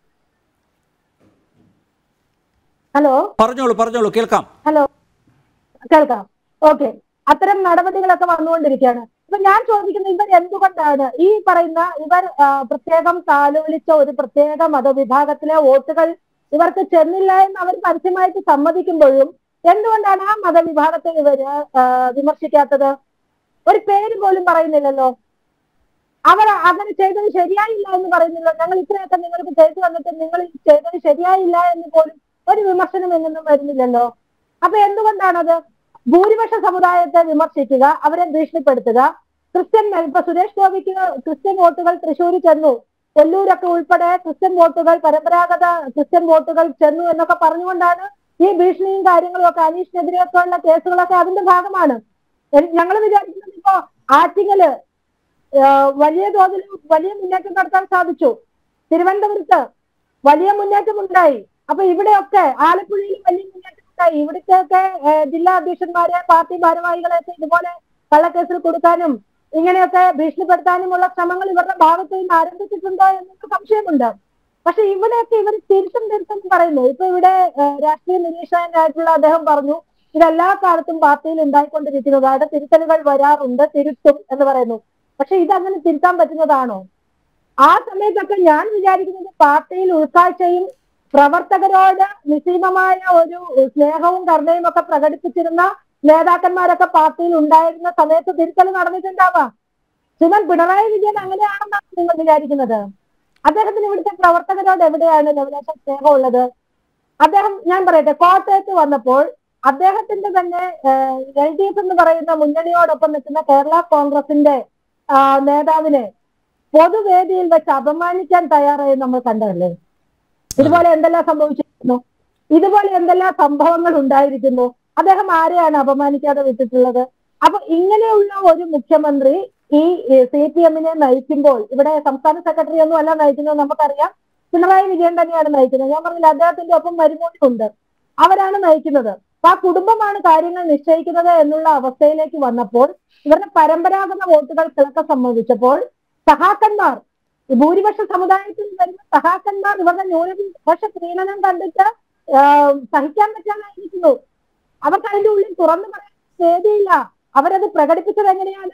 ഹലോ പറഞ്ഞോളൂ പറഞ്ഞോളൂ കേൾക്കാം ഹലോ കേൾക്കാം ഓക്കെ അത്തരം നടപടികളൊക്കെ വന്നുകൊണ്ടിരിക്കുകയാണ് അപ്പൊ ഞാൻ ചോദിക്കുന്നത് ഇവർ എന്തുകൊണ്ടാണ് ഈ പറയുന്ന ഇവർ ആ, പ്രത്യേകം താലോലിച്ച ഒരു പ്രത്യേക മതവിഭാഗത്തിലെ വോട്ടുകൾ ഇവർക്ക് ചെന്നില്ല എന്ന് അവർ പരസ്യമായിട്ട് സമ്മതിക്കുമ്പോഴും എന്തുകൊണ്ടാണ് ആ മതവിഭാഗത്തെ ഇവര് ആ, വിമർശിക്കാത്തത് ഒരു പേര് പോലും പറയുന്നില്ലല്ലോ അവർ അങ്ങനെ ചെയ്തത് ശരിയായില്ല എന്ന് പറയുന്നില്ല ഞങ്ങൾ ഇത്രയൊക്കെ നിങ്ങൾക്ക് ചെയ്തു വന്നിട്ട് നിങ്ങൾ ചെയ്തത് ശരിയായില്ല എന്ന് പോലും ഒരു വിമർശനം എന്നൊന്നും വരുന്നില്ലല്ലോ അപ്പൊ എന്തുകൊണ്ടാണത് ഭൂരിപക്ഷ സമുദായത്തെ വിമർശിക്കുക അവരെ ഭീഷണിപ്പെടുത്തുക ക്രിസ്ത്യൻ ഇപ്പൊ സുരേഷ് ഗോപിക്ക് ക്രിസ്ത്യൻ വോട്ടുകൾ തൃശ്ശൂർ ചെന്നു കൊല്ലൂരൊക്കെ ഉൾപ്പെടെ ക്രിസ്ത്യൻ വോട്ടുകൾ പരമ്പരാഗത ക്രിസ്ത്യൻ വോട്ടുകൾ ചെന്നു എന്നൊക്കെ പറഞ്ഞുകൊണ്ടാണ് ഈ ഭീഷണിയും കാര്യങ്ങളും ഒക്കെ അനീഷിനെതിരെയൊക്കെ ഉള്ള കേസുകളൊക്കെ അതിന്റെ ഭാഗമാണ് ഞങ്ങൾ വിചാരിക്കുന്നത് ഇപ്പോ ആറ്റിങ്ങല് ഏഹ് വലിയ തോതിൽ വലിയ മുന്നേറ്റം നടത്താൻ സാധിച്ചു തിരുവനന്തപുരത്ത് വലിയ മുന്നേറ്റം ഉണ്ടായി അപ്പൊ ഇവിടെയൊക്കെ ആലപ്പുഴയിൽ വലിയ മുന്നേറ്റം ഉണ്ടായി ഇവിടുത്തെയൊക്കെ ഏഹ് ജില്ലാ അധ്യക്ഷന്മാരെ പാർട്ടി ഭാരവാഹികളെയൊക്കെ ഇതുപോലെ കള്ളക്കേസിൽ കൊടുക്കാനും ഇങ്ങനെയൊക്കെ ഭീഷണിപ്പെടുത്താനുമുള്ള ശ്രമങ്ങൾ ഇവരുടെ ഭാഗത്ത് നിന്ന് ആരംഭിച്ചിട്ടുണ്ടോ എന്നൊക്കെ സംശയമുണ്ട് പക്ഷെ ഇവിടെയൊക്കെ ഇവർ തിരുത്തും തിരുത്തും പറയുന്നു ഇപ്പൊ ഇവിടെ ഏഹ് രാഷ്ട്രീയ നിരീക്ഷകനായിട്ടുള്ള അദ്ദേഹം പറഞ്ഞു ഇതെല്ലാ കാലത്തും പാർട്ടിയിൽ ഉണ്ടായിക്കൊണ്ടിരിക്കുന്നതാണ് തിരുത്തലുകൾ വരാറുണ്ട് തിരുത്തും എന്ന് പറയുന്നു പക്ഷെ ഇതങ്ങനെ തിരുത്താൻ പറ്റുന്നതാണോ ആ സമയത്തൊക്കെ ഞാൻ വിചാരിക്കുന്നത് പാർട്ടിയിൽ ഉൾക്കാഴ്ചയും പ്രവർത്തകരോട് നിസ്സീമമായ ഒരു സ്നേഹവും കരുണയും ഒക്കെ പ്രകടിപ്പിച്ചിരുന്ന നേതാക്കന്മാരൊക്കെ പാർട്ടിയിൽ ഉണ്ടായിരുന്ന സമയത്ത് തിരുത്തൽ നടന്നിട്ടുണ്ടാവാം ശ്രീമാൻ പിണറായി വിജയൻ അങ്ങനെയാണെന്നാണ് നിങ്ങൾ വിചാരിക്കുന്നത് അദ്ദേഹത്തിന് ഇവിടുത്തെ പ്രവർത്തകരോട് എവിടെയാണ് ലവലേശം സ്നേഹമുള്ളത് അദ്ദേഹം ഞാൻ പറയട്ടെ കോട്ടയത്ത് വന്നപ്പോൾ അദ്ദേഹത്തിന്റെ തന്നെ എൽ ഡി എഫ് എന്ന് പറയുന്ന മുന്നണിയോടൊപ്പം നിൽക്കുന്ന കേരള കോൺഗ്രസിന്റെ ആ, നേതാവിനെ പൊതുവേദിയിൽ വെച്ച് അപമാനിക്കാൻ തയ്യാറായി നമ്മൾ കണ്ടതല്ലേ ഇതുപോലെ എന്തെല്ലാം സംഭവിച്ചിരിക്കുന്നു ഇതുപോലെ എന്തെല്ലാം സംഭവങ്ങൾ ഉണ്ടായിരിക്കുന്നു അദ്ദേഹം ആരെയാണ് അപമാനിക്കാതെ വിട്ടിട്ടുള്ളത് അപ്പൊ ഇങ്ങനെയുള്ള ഒരു മുഖ്യമന്ത്രി ഈ സി പി എമ്മിനെ നയിക്കുമ്പോൾ ഇവിടെ സംസ്ഥാന സെക്രട്ടറി ഒന്നും അല്ല നയിക്കുന്നത് നമുക്കറിയാം പിണറായി വിജയൻ തന്നെയാണ് നയിക്കുന്നത് ഞാൻ പറഞ്ഞില്ല അദ്ദേഹത്തിന്റെ ഒപ്പം മരുമോനുണ്ട് അവരാണ് നയിക്കുന്നത് അപ്പൊ ആ കുടുംബമാണ് കാര്യങ്ങൾ നിശ്ചയിക്കുന്നത് എന്നുള്ള അവസ്ഥയിലേക്ക് വന്നപ്പോൾ ഇവരുടെ പരമ്പരാഗത വോട്ടുകൾ കിളക്കം സംഭവിച്ചപ്പോൾ സഹാക്കന്മാർ ഈ ഭൂരിപക്ഷ സമുദായത്തിൽ വരുന്ന സഹാക്കന്മാർ ഇവരുടെ ന്യൂനപക്ഷ പ്രീണനം കണ്ടിട്ട് ആ, സഹിക്കാൻ പറ്റാതായിരിക്കുന്നു അവർക്ക് അതിന്റെ ഉള്ളിൽ തുറന്നു പറയാൻ വേദിയില്ല അവരത് പ്രകടിപ്പിച്ചത് എങ്ങനെയാണ്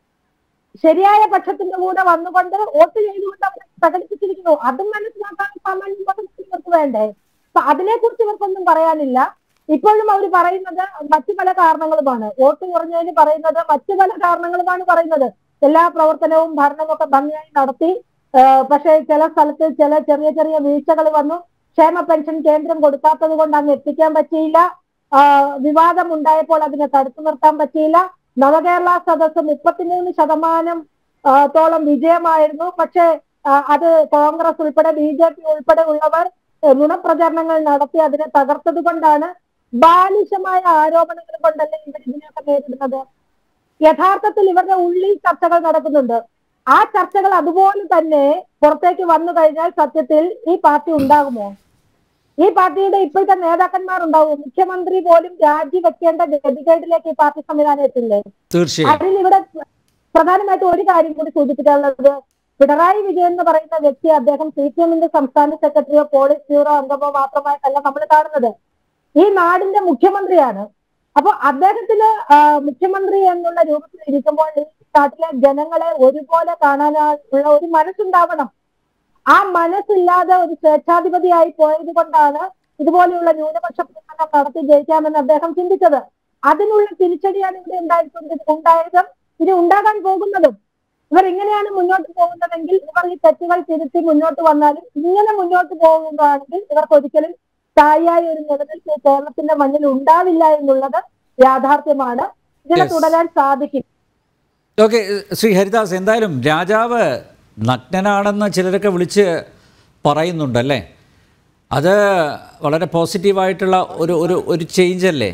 ശരിയായ പക്ഷത്തിന്റെ കൂടെ വന്നുകൊണ്ട് വോട്ട് ചെയ്തുകൊണ്ട് അവർ പ്രകടിപ്പിച്ചിരിക്കുന്നു അതും മനസ്സിലാക്കാൻ സാമാന്യ ബോധം ഇവർക്ക് വേണ്ടേ അപ്പൊ അതിനെക്കുറിച്ച് ഇവർക്കൊന്നും പറയാനില്ല ഇപ്പോഴും അവർ പറയുന്നത് മറ്റു പല കാരണങ്ങളുമാണ് വോട്ട് കുറഞ്ഞതിന് പറയുന്നത് മറ്റു പല കാരണങ്ങളുമാണ് പറയുന്നത് എല്ലാ പ്രവർത്തനവും ഭരണമൊക്കെ ഭംഗിയായി നടത്തി ആ, പക്ഷേ ചില സ്ഥലത്ത് ചില ചെറിയ ചെറിയ വീഴ്ചകൾ വന്നു ക്ഷേമ പെൻഷൻ കേന്ദ്രം കൊടുക്കാത്തത് കൊണ്ട് അങ്ങ് എത്തിക്കാൻ പറ്റിയില്ല ആ, വിവാദം ഉണ്ടായപ്പോൾ അതിനെ തടുത്തു നിർത്താൻ പറ്റിയില്ല നവകേരള സദസ്സ് മുപ്പത്തിമൂന്ന് ശതമാനം ആ, തോളം വിജയമായിരുന്നു പക്ഷേ ആ, അത് കോൺഗ്രസ് ഉൾപ്പെടെ ബി ജെ പി ഉൾപ്പെടെ ഉള്ളവർ ഏ, നുണപ്രചരണങ്ങൾ നടത്തി അതിനെ തകർത്തത് കൊണ്ടാണ് ബാലിശമായ ആരോപണങ്ങൾ കൊണ്ടല്ലേ ഇവർ ഇതിനെയൊക്കെ നേരിടുന്നത് യഥാർത്ഥത്തിൽ ഇവരുടെ ഉള്ളിൽ ചർച്ചകൾ നടക്കുന്നുണ്ട് ആ ചർച്ചകൾ അതുപോലെ തന്നെ പുറത്തേക്ക് വന്നു കഴിഞ്ഞാൽ സത്യത്തിൽ ഈ പാർട്ടി ഉണ്ടാകുമോ ഈ പാർട്ടിയുടെ ഇപ്പോഴത്തെ നേതാക്കന്മാർ ഉണ്ടാവും മുഖ്യമന്ത്രി പോലും രാജിവെക്കേണ്ട ഗതികേടിലേക്ക് ഈ പാർട്ടി സംവിധാനം എത്തില്ലേ തീർച്ചയായും അതിൽ ഇവിടെ പ്രധാനമായിട്ടും ഒരു കാര്യം കൂടി സൂചിപ്പിക്കാനുള്ളത് പിണറായി വിജയൻ എന്ന് പറയുന്ന വ്യക്തി അദ്ദേഹം സി പി എമ്മിന്റെ സംസ്ഥാന സെക്രട്ടറിയോ പോളിറ്റ് ബ്യൂറോ അംഗമോ മാത്രമായിട്ടല്ല നമ്മൾ കാണുന്നത് ഈ നാടിന്റെ മുഖ്യമന്ത്രിയാണ് അപ്പൊ അദ്ദേഹത്തിന് ആ, മുഖ്യമന്ത്രി എന്നുള്ള രൂപത്തിൽ ഇരിക്കുമ്പോൾ ഈ നാട്ടിലെ ജനങ്ങളെ ഒരുപോലെ കാണാനുള്ള ഒരു മനസ്സുണ്ടാവണം ആ മനസ്സില്ലാതെ ഒരു സ്വേച്ഛാധിപതിയായി പോയത് കൊണ്ടാണ് ഇതുപോലെയുള്ള ന്യൂനപക്ഷ പ്രവർത്തനം നടത്തി ജയിക്കാമെന്ന് അദ്ദേഹം ചിന്തിച്ചത് അതിനുള്ള തിരിച്ചടിയാണ് ഇവിടെ ഉണ്ടായിട്ടുണ്ട് ഉണ്ടായത് ഇനി ഉണ്ടാകാൻ പോകുന്നതും ഇവർ ഇങ്ങനെയാണ് മുന്നോട്ട് പോകുന്നതെങ്കിൽ ഇവർ ഈ തെറ്റുകൾ തിരുത്തി മുന്നോട്ട് വന്നാലും ഇങ്ങനെ മുന്നോട്ട് പോകുകയാണെങ്കിൽ ഇവർക്ക് ഒരിക്കലും സ്ഥായിയായ ഒരു നിലനിൽപ്പ് ഈ കേരളത്തിന്റെ മണ്ണിൽ ഉണ്ടാവില്ല എന്നുള്ളത് യാഥാർത്ഥ്യമാണ് ഇതിനെ Yes. തുടരാൻ സാധിക്കും ഓക്കെ ശ്രീ ഹരിദാസ് എന്തായാലും രാജാവ് നഗ്നനാണെന്ന് ചിലരൊക്കെ വിളിച്ച് പറയുന്നുണ്ടല്ലേ അത് വളരെ പോസിറ്റീവായിട്ടുള്ള ഒരു ഒരു ഒരു ചേഞ്ച് അല്ലേ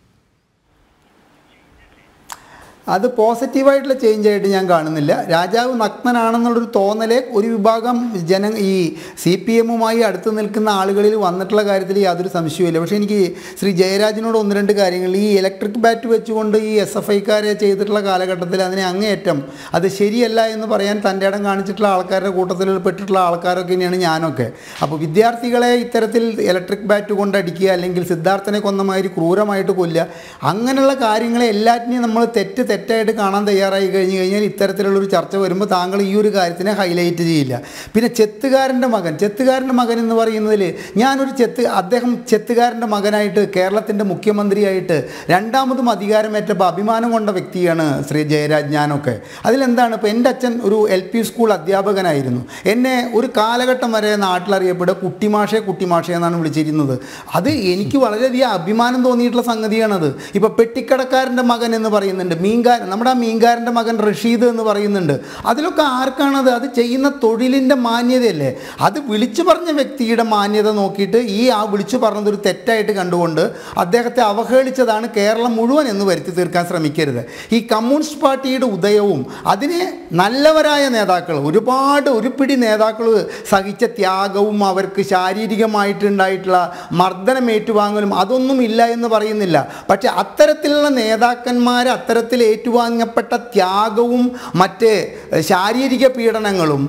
അത് പോസിറ്റീവായിട്ടുള്ള ചേഞ്ച് ആയിട്ട് ഞാൻ കാണുന്നില്ല രാജാവ് നഗ്നനാണെന്നുള്ളൊരു തോന്നലെ ഒരു വിഭാഗം ജന ഈ സി പി എമ്മുമായി അടുത്ത് നിൽക്കുന്ന ആളുകളിൽ വന്നിട്ടുള്ള കാര്യത്തിൽ യാതൊരു സംശയവുമില്ല പക്ഷേ എനിക്ക് ശ്രീ ജയരാജനോട് ഒന്ന് രണ്ട് കാര്യങ്ങൾ ഈ ഇലക്ട്രിക് ബാറ്റ് വെച്ചുകൊണ്ട് ഈ എസ് എഫ് ഐക്കാരെ ചെയ്തിട്ടുള്ള കാലഘട്ടത്തിൽ അതിനെ അങ്ങേയറ്റം അത് ശരിയല്ല എന്ന് പറയാൻ തൻ്റെ ഇടം കാണിച്ചിട്ടുള്ള ആൾക്കാരുടെ കൂട്ടത്തിൽ പെട്ടിട്ടുള്ള ആൾക്കാരൊക്കെ തന്നെയാണ് ഞാനൊക്കെ അപ്പോൾ വിദ്യാർത്ഥികളെ ഇത്തരത്തിൽ ഇലക്ട്രിക് ബാറ്റ് കൊണ്ട് അടിക്കുക അല്ലെങ്കിൽ സിദ്ധാർത്ഥനെ കൊന്ന മാതിരി ക്രൂരമായിട്ട് കൊല്ലുക അങ്ങനെയുള്ള കാര്യങ്ങളെ എല്ലാറ്റിനെയും നമ്മൾ തെറ്റ് തെറ്റായിട്ട് കാണാൻ തയ്യാറായി കഴിഞ്ഞ് കഴിഞ്ഞാൽ ഇത്തരത്തിലുള്ളൊരു ചർച്ച വരുമ്പോൾ താങ്കൾ ഈ ഒരു കാര്യത്തിനെ ഹൈലൈറ്റ് ചെയ്യില്ല പിന്നെ ചെത്തുകാരൻ്റെ മകൻ ചെത്തുകാരൻ്റെ മകൻ എന്ന് പറയുന്നതിൽ ഞാനൊരു ചെത്ത് അദ്ദേഹം ചെത്തുകാരൻ്റെ മകനായിട്ട് കേരളത്തിൻ്റെ മുഖ്യമന്ത്രിയായിട്ട് രണ്ടാമതും അധികാരമേറ്റപ്പോൾ അഭിമാനം കൊണ്ട വ്യക്തിയാണ് ശ്രീ ജയരാജ് ഞാനൊക്കെ അതിലെന്താണ് ഇപ്പോൾ എൻ്റെ അച്ഛൻ ഒരു എൽ പി സ്കൂൾ അധ്യാപകനായിരുന്നു എന്നെ ഒരു കാലഘട്ടം വരെ നാട്ടിലറിയപ്പെടുക കുട്ടിമാഷെ കുട്ടിമാഷെ എന്നാണ് വിളിച്ചിരുന്നത് അത് എനിക്ക് വളരെയധികം അഭിമാനം തോന്നിയിട്ടുള്ള സംഗതിയാണത് ഇപ്പോൾ പെട്ടിക്കടക്കാരൻ്റെ മകൻ എന്ന് പറയുന്നുണ്ട് മീൻകാരൻ നമ്മുടെ ആ മീൻകാരൻ്റെ മകൻ റഷീദ് എന്ന് പറയുന്നുണ്ട് അതിലൊക്കെ ആർക്കാണത് അത് ചെയ്യുന്ന തൊഴിലിൻ്റെ മാന്യതയല്ലേ അത് വിളിച്ചു പറഞ്ഞ വ്യക്തിയുടെ മാന്യത നോക്കിയിട്ട് ഈ ആ വിളിച്ചു പറഞ്ഞത് ഒരു തെറ്റായിട്ട് കണ്ടുകൊണ്ട് അദ്ദേഹത്തെ അവഹേളിച്ചതാണ് കേരളം മുഴുവൻ എന്ന് വരുത്തി തീർക്കാൻ ശ്രമിക്കരുത് ഈ കമ്മ്യൂണിസ്റ്റ് പാർട്ടിയുടെ ഉദയവും അതിനെ നല്ലവരായ നേതാക്കൾ ഒരുപാട് ഒരു പിടി നേതാക്കൾ സഹിച്ച ത്യാഗവും അവർക്ക് ശാരീരികമായിട്ടുണ്ടായിട്ടുള്ള മർദ്ദനം ഏറ്റുവാങ്ങലും അതൊന്നും ഇല്ല എന്ന് പറയുന്നില്ല പക്ഷെ അത്തരത്തിലുള്ള നേതാക്കന്മാർ അത്തരത്തിൽ ഏറ്റുവാങ്ങപ്പെട്ട ത്യാഗവും മറ്റ് ശാരീരിക പീഡനങ്ങളും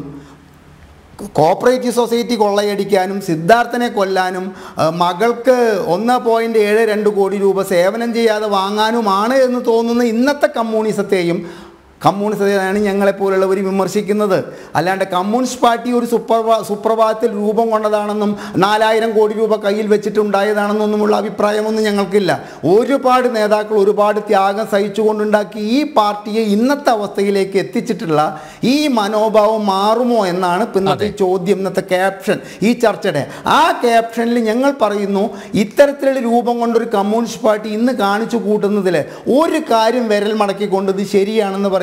കോപ്പറേറ്റീവ് സൊസൈറ്റി കൊള്ളയടിക്കാനും സിദ്ധാർത്ഥനെ കൊല്ലാനും ആ, മകൾക്ക് ഒന്ന് പോയിൻറ്റ് ഏഴ് രണ്ട് കോടി രൂപ സേവനം ചെയ്യാതെ വാങ്ങാനുമാണ് എന്ന് തോന്നുന്ന ഇന്നത്തെ കമ്മ്യൂണിസത്തെയും കമ്മ്യൂണിസത്തെയാണ് ഞങ്ങളെപ്പോലുള്ളവർ വിമർശിക്കുന്നത് അല്ലാണ്ട് കമ്മ്യൂണിസ്റ്റ് പാർട്ടി ഒരു സുപ്രഭാ സുപ്രഭാതത്തിൽ രൂപം കൊണ്ടതാണെന്നും നാലായിരം കോടി രൂപ കയ്യിൽ വെച്ചിട്ടുണ്ടായതാണെന്നൊന്നുമുള്ള അഭിപ്രായമൊന്നും ഞങ്ങൾക്കില്ല ഒരുപാട് നേതാക്കൾ ഒരുപാട് ത്യാഗം സഹിച്ചുകൊണ്ടുണ്ടാക്കി ഈ പാർട്ടിയെ ഇന്നത്തെ അവസ്ഥയിലേക്ക് എത്തിച്ചിട്ടുള്ള ഈ മനോഭാവം മാറുമോ എന്നാണ് ഇപ്പം ഇന്നത്തെ അതെ. ചോദ്യം ഇന്നത്തെ ക്യാപ്ഷൻ ഈ ചർച്ചയുടെ ആ ക്യാപ്ഷനിൽ ഞങ്ങൾ പറയുന്നു ഇത്തരത്തിലുള്ള രൂപം കൊണ്ടൊരു കമ്മ്യൂണിസ്റ്റ് പാർട്ടി ഇന്ന് കാണിച്ചു കൂട്ടുന്നതിൽ ഒരു കാര്യം വിരൽ മടക്കിക്കൊണ്ട് ഇത് ശരിയാണെന്ന് പറയാൻ